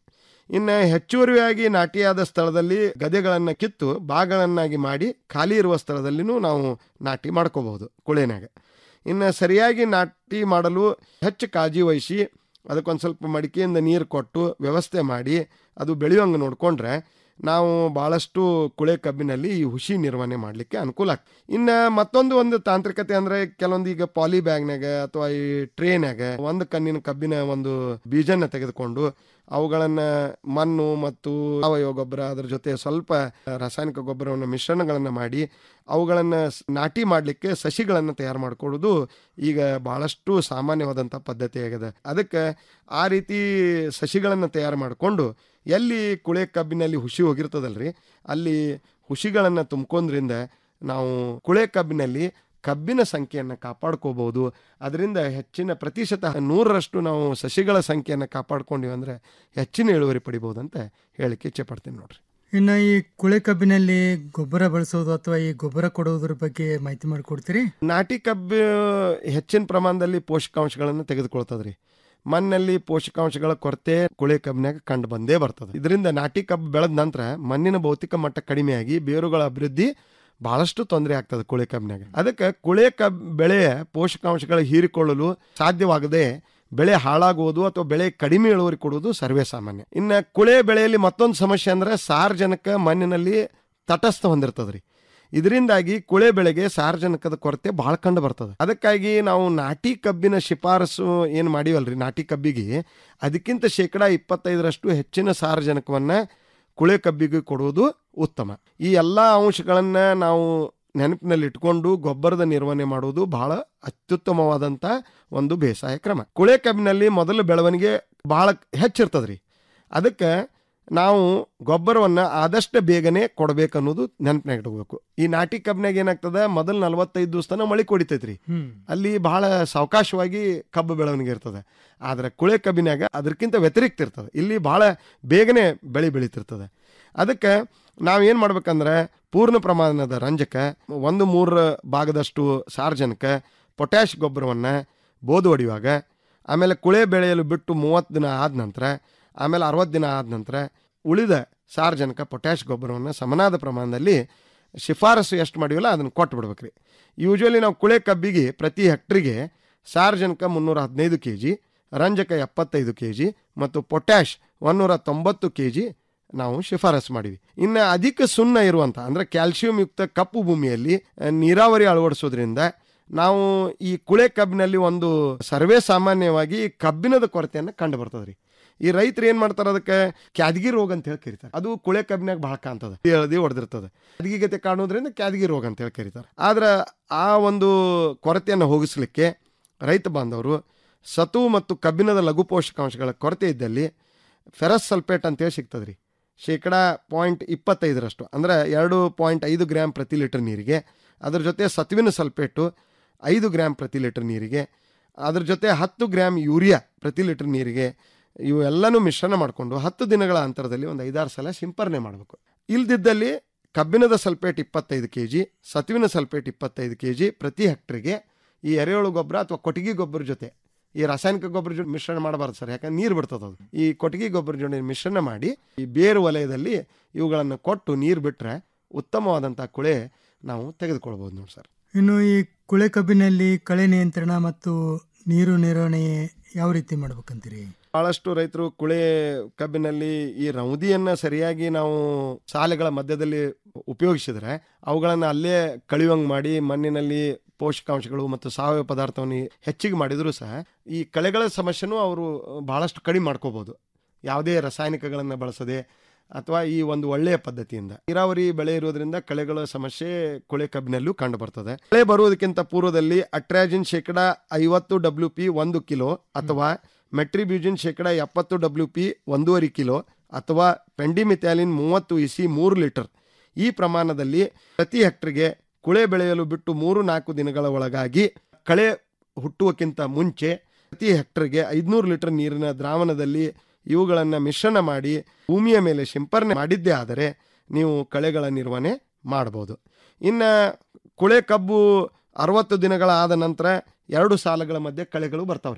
ಇನ್ನು ಹೆಚ್ಚುವರಿಯಾಗಿ ನಾಟಿಯಾದ ಸ್ಥಳದಲ್ಲಿ ಗದೆಗಳನ್ನು ಕಿತ್ತು ಭಾಗಗಳನ್ನಾಗಿ ಮಾಡಿ ಖಾಲಿ ಇರುವ ಸ್ಥಳದಲ್ಲಿನೂ ನಾವು ನಾಟಿ ಮಾಡ್ಕೋಬಹುದು ಕುಳೆನಾಗ ಇನ್ನು ಸರಿಯಾಗಿ ನಾಟಿ ಮಾಡಲು ಹೆಚ್ಚು ಕಾಳಜಿ ವಹಿಸಿ ಅದಕ್ಕೊಂದು ಸ್ವಲ್ಪ ಮಡಿಕೆಯಿಂದ ನೀರು ಕೊಟ್ಟು ವ್ಯವಸ್ಥೆ ಮಾಡಿ ಅದು ಬೆಳೆಯುವಂಗೆ ನೋಡಿಕೊಂಡ್ರೆ ನಾವು ಭಾಳಷ್ಟು ಕುಳೆ ಕಬ್ಬಿನಲ್ಲಿ ಈ ಹುಸಿ ನಿರ್ವಹಣೆ ಮಾಡಲಿಕ್ಕೆ ಅನುಕೂಲ ಆಗ್ತದೆ ಇನ್ನು ಮತ್ತೊಂದು ಒಂದು ತಾಂತ್ರಿಕತೆ ಅಂದರೆ ಕೆಲವೊಂದು ಈಗ ಪಾಲಿ ಬ್ಯಾಗ್ನಾಗ ಅಥವಾ ಈ ಟ್ರೇನಾಗ ಒಂದು ಕಣ್ಣಿನ ಕಬ್ಬಿನ ಒಂದು ಬೀಜನ ತೆಗೆದುಕೊಂಡು ಅವುಗಳನ್ನು ಮಣ್ಣು ಮತ್ತು ಸಾವಯವ ಗೊಬ್ಬರ ಅದರ ಜೊತೆ ಸ್ವಲ್ಪ ರಾಸಾಯನಿಕ ಗೊಬ್ಬರವನ್ನು ಮಿಶ್ರಣಗಳನ್ನು ಮಾಡಿ ಅವುಗಳನ್ನು ನಾಟಿ ಮಾಡಲಿಕ್ಕೆ ಸಸಿಗಳನ್ನು ತಯಾರು ಮಾಡಿಕೊಳ್ಳೋದು ಈಗ ಭಾಳಷ್ಟು ಸಾಮಾನ್ಯವಾದಂಥ ಪದ್ಧತಿಯಾಗಿದೆ ಅದಕ್ಕೆ ಆ ರೀತಿ ಸಸಿಗಳನ್ನು ತಯಾರು ಮಾಡಿಕೊಂಡು ಎಲ್ಲಿ ಕುಳೆ ಕಬ್ಬಿನಲ್ಲಿ ಹುಸಿ ಹೋಗಿರ್ತದಲ್ರಿ ಅಲ್ಲಿ ಹುಸಿಗಳನ್ನು ತುಂಬ್ಕೊಂಡ್ರಿಂದ ನಾವು ಕುಳೆ ಕಬ್ಬಿನಲ್ಲಿ ಕಬ್ಬಿನ ಸಂಖ್ಯೆಯನ್ನು ಕಾಪಾಡ್ಕೋಬಹುದು ಅದರಿಂದ ಹೆಚ್ಚಿನ ಪ್ರತಿಶತ ನೂರರಷ್ಟು ನಾವು ಸಸಿಗಳ ಸಂಖ್ಯೆಯನ್ನು ಕಾಪಾಡ್ಕೊಂಡಿವಿ ಅಂದರೆ ಹೆಚ್ಚಿನ ಇಳುವರಿ ಪಡಿಬೋದು ಅಂತ ಹೇಳಿಕ್ಕೆ ಇಚ್ಛೆ ಪಡ್ತೀನಿ ನೋಡ್ರಿ ಇನ್ನು ಈ ಕುಳೆ ಕಬ್ಬಿನಲ್ಲಿ ಗೊಬ್ಬರ ಬಳಸೋದು ಅಥವಾ ಈ ಗೊಬ್ಬರ ಕೊಡೋದ್ರ ಬಗ್ಗೆ ಮಾಹಿತಿ ಮಾಡಿಕೊಡ್ತೀರಿ ನಾಟಿ ಕಬ್ಬು ಹೆಚ್ಚಿನ ಪ್ರಮಾಣದಲ್ಲಿ ಪೋಷಕಾಂಶಗಳನ್ನು ತೆಗೆದುಕೊಳ್ತದ್ರಿ ಮಣ್ಣಲ್ಲಿ ಪೋಷಕಾಂಶಗಳ ಕೊರತೆ ಕುಳೆ ಕಬ್ಬಿನಾಗ ಕಂಡು ಬಂದೇ ಬರ್ತದೆ ಇದರಿಂದ ನಾಟಿ ಕಬ್ಬು ಬೆಳೆದ ನಂತರ ಮಣ್ಣಿನ ಭೌತಿಕ ಮಟ್ಟ ಕಡಿಮೆಯಾಗಿ ಬೇರುಗಳ ಅಭಿವೃದ್ಧಿ ಬಹಳಷ್ಟು ತೊಂದರೆ ಆಗ್ತದೆ ಕುಳೆ ಕಬ್ಬಿನಾಗ ಅದಕ್ಕೆ ಕುಳೆ ಕಬ್ ಬೆಳೆಯ ಪೋಷಕಾಂಶಗಳ ಹೀರಿಕೊಳ್ಳಲು ಸಾಧ್ಯವಾಗದೆ ಬೆಳೆ ಹಾಳಾಗುವುದು ಅಥವಾ ಬೆಳೆ ಕಡಿಮೆ ಇಳುವರಿ ಕೊಡುವುದು ಸರ್ವೇ ಸಾಮಾನ್ಯ ಇನ್ನು ಕುಳೆ ಬೆಳೆಯಲ್ಲಿ ಮತ್ತೊಂದು ಸಮಸ್ಯೆ ಅಂದ್ರೆ ಸಾರ್ವಜನಿಕ ಮಣ್ಣಿನಲ್ಲಿ ತಟಸ್ಥ ಹೊಂದಿರ್ತದ್ರಿ ಇದರಿಂದಾಗಿ ಕುಳೆ ಬೆಳೆಗೆ ಸಾರ್ವಜನಿಕದ ಕೊರತೆ ಬಹಳ ಕಂಡು ಬರ್ತದೆ ಅದಕ್ಕಾಗಿ ನಾವು ನಾಟಿ ಕಬ್ಬಿನ ಶಿಫಾರಸು ಏನು ಮಾಡಿವಲ್ರಿ ನಾಟಿ ಕಬ್ಬಿಗೆ ಅದಕ್ಕಿಂತ ಶೇಕಡ ಇಪ್ಪತ್ತೈದರಷ್ಟು ಹೆಚ್ಚಿನ ಸಾರ್ವಜನಿಕವನ್ನ ಕುಳೆ ಕಬ್ಬಿಗೆ ಕೊಡುವುದು ಉತ್ತಮ ಈ ಎಲ್ಲ ಅಂಶಗಳನ್ನು ನಾವು ನೆನಪಿನಲ್ಲಿ ಇಟ್ಕೊಂಡು ಗೊಬ್ಬರದ ನಿರ್ವಹಣೆ ಮಾಡುವುದು ಬಹಳ ಅತ್ಯುತ್ತಮವಾದಂಥ ಒಂದು ಬೇಸಾಯ ಕ್ರಮ ಕುಳೆ ಕಬ್ಬಿನಲ್ಲಿ ಮೊದಲ ಬೆಳವಣಿಗೆ ಬಹಳ ಹೆಚ್ಚಿರ್ತದ್ರಿ ಅದಕ್ಕೆ ನಾವು ಗೊಬ್ಬರವನ್ನು ಆದಷ್ಟು ಬೇಗನೆ ಕೊಡಬೇಕನ್ನೋದು ನೆನಪಿನಾಗ ಇಟ್ಕೋಬೇಕು ಈ ನಾಟಿ ಕಬ್ಬಿನಾಗ ಏನಾಗ್ತದೆ ಮೊದಲು ನಲವತ್ತೈದು ದಿವಸನ ಮಳೆ ಕೊಡಿತೈತ್ರಿ ಅಲ್ಲಿ ಬಹಳ ಸಾವಕಾಶವಾಗಿ ಕಬ್ಬು ಬೆಳವಣಿಗೆ ಇರ್ತದೆ ಆದ್ರೆ ಕುಳೆ ಕಬ್ಬಿನಾಗ ಅದಕ್ಕಿಂತ ವ್ಯತಿರಿಕ್ತ ಇರ್ತದೆ ಇಲ್ಲಿ ಬಹಳ ಬೇಗನೆ ಬೆಳೆ ಬೆಳೀತಿರ್ತದೆ ಅದಕ್ಕೆ ನಾವೇನು ಮಾಡ್ಬೇಕಂದ್ರೆ ಪೂರ್ಣ ಪ್ರಮಾಣದ ರಂಜಕ ಒಂದು ಮೂರು ಭಾಗದಷ್ಟು ಸಾರ್ವಜನಿಕ ಪೊಟ್ಯಾಶ್ ಗೊಬ್ಬರವನ್ನು ಬೋದು ಹೊಡೆಯುವಾಗ ಆಮೇಲೆ ಕುಳೆ ಬೆಳೆಯಲು ಬಿಟ್ಟು ಮೂವತ್ತು ದಿನ ಆದ ನಂತರ ಆಮೇಲೆ ಅರವತ್ತು ದಿನ ಆದ ನಂತರ ಉಳಿದ ಸಾರ್ವಜನಿಕ ಪೊಟ್ಯಾಶ್ ಗೊಬ್ಬರವನ್ನು ಸಮನಾದ ಪ್ರಮಾಣದಲ್ಲಿ ಶಿಫಾರಸು ಎಷ್ಟು ಮಾಡಿವಲ್ಲ ಅದನ್ನು ಕೊಟ್ಟು ಬಿಡ್ಬೇಕ್ರಿ ಯೂಶ್ವಲಿ ನಾವು ಕುಳೆ ಕಬ್ಬಿಗೆ ಪ್ರತಿ ಹೆಕ್ಟ್ರಿಗೆ ಸಾರ್ವಜನಿಕ ಮುನ್ನೂರ ಹದಿನೈದು ಕೆ ಜಿ ರಂಜಕ ಎಪ್ಪತ್ತೈದು ಕೆ ಜಿ ಮತ್ತು ಪೊಟ್ಯಾಶ್ ಒನ್ನೂರ ತೊಂಬತ್ತು ಕೆ ಜಿ ನಾವು ಶಿಫಾರಸು ಮಾಡಿವಿ ಇನ್ನು ಅಧಿಕ ಸುಣ್ಣ ಇರುವಂಥ ಅಂದರೆ ಕ್ಯಾಲ್ಸಿಯಂ ಯುಕ್ತ ಕಪ್ಪು ಭೂಮಿಯಲ್ಲಿ ಆ, ನೀರಾವರಿ ಅಳವಡಿಸೋದ್ರಿಂದ ನಾವು ಈ ಕುಳೆ ಕಬ್ಬಿನಲ್ಲಿ ಒಂದು ಸರ್ವೇ ಸಾಮಾನ್ಯವಾಗಿ ಕಬ್ಬಿನದ ಕೊರತೆಯನ್ನು ಕಂಡು ಬರ್ತದ್ರಿ ಈ ರೈತರು ಏನ್ ಮಾಡ್ತಾರ ಅದಕ್ಕೆ ಕ್ಯಾದಗಿ ರೋಗ ಅಂತ ಹೇಳಿ ಕರೀತಾರೆ ಅದು ಕುಳೆ ಕಬ್ಬಿನಾಗ ಬಹಳ ಕಾಣ್ತದೆ ಎಳ್ದಿ ಹೊಡೆದಿರ್ತದೆ ಕ್ಯಾದಗಿಗತೆ ಕಾಣೋದ್ರಿಂದ ಕ್ಯಾದಗಿ ರೋಗ ಅಂತ ಹೇಳಿ ಕರೀತಾರೆ ಆದ್ರೆ ಆ ಒಂದು ಕೊರತೆಯನ್ನು ಹೋಗಿಸ್ಲಿಕ್ಕೆ ರೈತ ಬಾಂಧವರು ಸತು ಮತ್ತು ಕಬ್ಬಿಣದ ಲಘು ಪೋಷಕಾಂಶಗಳ ಕೊರತೆ ಇದ್ದಲ್ಲಿ ಫೆರಸ್ ಸಲ್ಫೇಟ್ ಅಂತೇಳಿ ಸಿಗ್ತದ್ರಿ ಶೇಕಡ ಪಾಯಿಂಟ್ ಇಪ್ಪತ್ತೈದರಷ್ಟು ಅಂದರೆ ಎರಡು ಪಾಯಿಂಟ್ ಐದು ಗ್ರಾಮ್ ಪ್ರತಿ ಲೀಟರ್ ನೀರಿಗೆ ಅದ್ರ ಜೊತೆ ಸತುವಿನ ಸಲ್ಫೇಟು ಐದು ಗ್ರಾಮ್ ಪ್ರತಿ ಲೀಟರ್ ನೀರಿಗೆ ಅದ್ರ ಜೊತೆ ಹತ್ತು ಗ್ರಾಮ್ ಯೂರಿಯಾ ಪ್ರತಿ ಲೀಟರ್ ನೀರಿಗೆ ಇವೆಲ್ಲನೂ ಮಿಶ್ರಣ ಮಾಡಿಕೊಂಡು ಹತ್ತು ದಿನಗಳ ಅಂತರದಲ್ಲಿ ಒಂದು ಐದಾರು ಸಲ ಸಿಂಪರಣೆ ಮಾಡಬೇಕು ಇಲ್ದಿದ್ದಲ್ಲಿ ಕಬ್ಬಿಣದ ಸಲ್ಫೇಟ್ ಇಪ್ಪತ್ತೈದು ಕೆ ಜಿ ಸತುವಿನ ಸಲ್ಫೇಟ್ ಇಪ್ಪತ್ತೈದು ಕೆ ಜಿ ಪ್ರತಿ ಹೆಕ್ಟ್ರಿಗೆ ಈ ಎರೆಹುಳು ಗೊಬ್ಬರ ಅಥವಾ ಕೊಟ್ಟಿಗೆ ಗೊಬ್ಬರ ಜೊತೆ ಈ ರಾಸಾಯನಿಕ ಗೊಬ್ಬರ ಜೊತೆ ಮಿಶ್ರಣ ಮಾಡಬಾರ್ದು ಸರ್ ಯಾಕಂದ್ರೆ ನೀರು ಬಿಡ್ತದೆ ಅದು ಈ ಕೊಟ್ಟಿಗೆ ಗೊಬ್ಬರ ಜೊತೆ ಮಿಶ್ರಣ ಮಾಡಿ ಈ ಬೇರು ವಲಯದಲ್ಲಿ ಇವುಗಳನ್ನು ಕೊಟ್ಟು ನೀರು ಬಿಟ್ಟರೆ ಉತ್ತಮವಾದಂಥ ಕುಳೆ ನಾವು ತೆಗೆದುಕೊಳ್ಬೋದು ನೋಡಿ ಸರ್ ಇನ್ನು ಈ ಕುಳೆ ಕಬ್ಬಿನಲ್ಲಿ ಕಳೆ ನಿಯಂತ್ರಣ ಮತ್ತು ನೀರು ನಿರ್ವಹಣೆ ಯಾವ ರೀತಿ ಮಾಡ್ಬೇಕಂತೀರಿ ಬಹಳಷ್ಟು ರೈತರು ಕುಳೆ ಕಬ್ಬಿನಲ್ಲಿ ಈ ರೌದಿಯನ್ನ ಸರಿಯಾಗಿ ನಾವು ಸಾಲೆಗಳ ಮಧ್ಯದಲ್ಲಿ ಉಪಯೋಗಿಸಿದ್ರೆ ಅವುಗಳನ್ನು ಅಲ್ಲೇ ಕಳಿಯುವಂಗೆ ಮಾಡಿ ಮಣ್ಣಿನಲ್ಲಿ ಪೋಷಕಾಂಶಗಳು ಮತ್ತು ಸಾವಯವ ಪದಾರ್ಥವನ್ನು ಹೆಚ್ಚಿಗೆ ಮಾಡಿದರೂ ಸಹ ಈ ಕಳೆಗಳ ಸಮಸ್ಯೆನೂ ಅವರು ಬಹಳಷ್ಟು ಕಡಿಮೆ ಮಾಡ್ಕೋಬಹುದು ಯಾವುದೇ ರಾಸಾಯನಿಕಗಳನ್ನು ಬಳಸದೆ ಅಥವಾ ಈ ಒಂದು ಒಳ್ಳೆಯ ಪದ್ಧತಿಯಿಂದ ನೀರಾವರಿ ಬೆಳೆ ಇರೋದ್ರಿಂದ ಕಳೆಗಳ ಸಮಸ್ಯೆ ಕುಳೆ ಕಬ್ಬಿನಲ್ಲೂ ಕಂಡು ಬರ್ತದೆ ಕಳೆ ಬರುವುದಕ್ಕಿಂತ ಪೂರ್ವದಲ್ಲಿ ಅಟ್ರಾಜಿನ್ ಶೇಕಡ ಐವತ್ತು ಡಬ್ಲ್ಯೂ ಪಿ ಒಂದು ಕಿಲೋ ಅಥವಾ ಮೆಟ್ರಿಬ್ಯೂಜಿನ್ ಶೇಕಡ ಎಪ್ಪತ್ತು ಡಬ್ಲ್ಯೂ ಪಿ ಒಂದೂವರೆ ಕಿಲೋ ಅಥವಾ ಪೆಂಡಿಮಿಥ್ಯಾಲಿನ್ ಮೂವತ್ತು ಇಸಿ ಮೂರು ಲೀಟರ್ ಈ ಪ್ರಮಾಣದಲ್ಲಿ ಪ್ರತಿ ಹೆಕ್ಟರ್ಗೆ ಕುಳೆ ಬೆಳೆಯಲು ಬಿಟ್ಟು ಮೂರು ನಾಲ್ಕು ದಿನಗಳ ಒಳಗಾಗಿ ಕಳೆ ಹುಟ್ಟುವಕ್ಕಿಂತ ಮುಂಚೆ ಪ್ರತಿ ಹೆಕ್ಟರ್ಗೆ ಐದುನೂರು ಲೀಟರ್ ನೀರಿನ ದ್ರಾವಣದಲ್ಲಿ ಇವುಗಳನ್ನು ಮಿಶ್ರಣ ಮಾಡಿ ಭೂಮಿಯ ಮೇಲೆ ಸಿಂಪರಣೆ ಮಾಡಿದ್ದೇ ಆದರೆ ನೀವು ಕಳೆಗಳ ನಿರ್ವಹಣೆ ಮಾಡ್ಬೋದು ಇನ್ನು ಕುಳೆ ಕಬ್ಬು ಅರವತ್ತು ದಿನಗಳ ಆದ ನಂತರ ಎರಡು ಸಾಲಗಳ ಮಧ್ಯೆ ಕಳೆಗಳು ಬರ್ತಾವ್ರಿ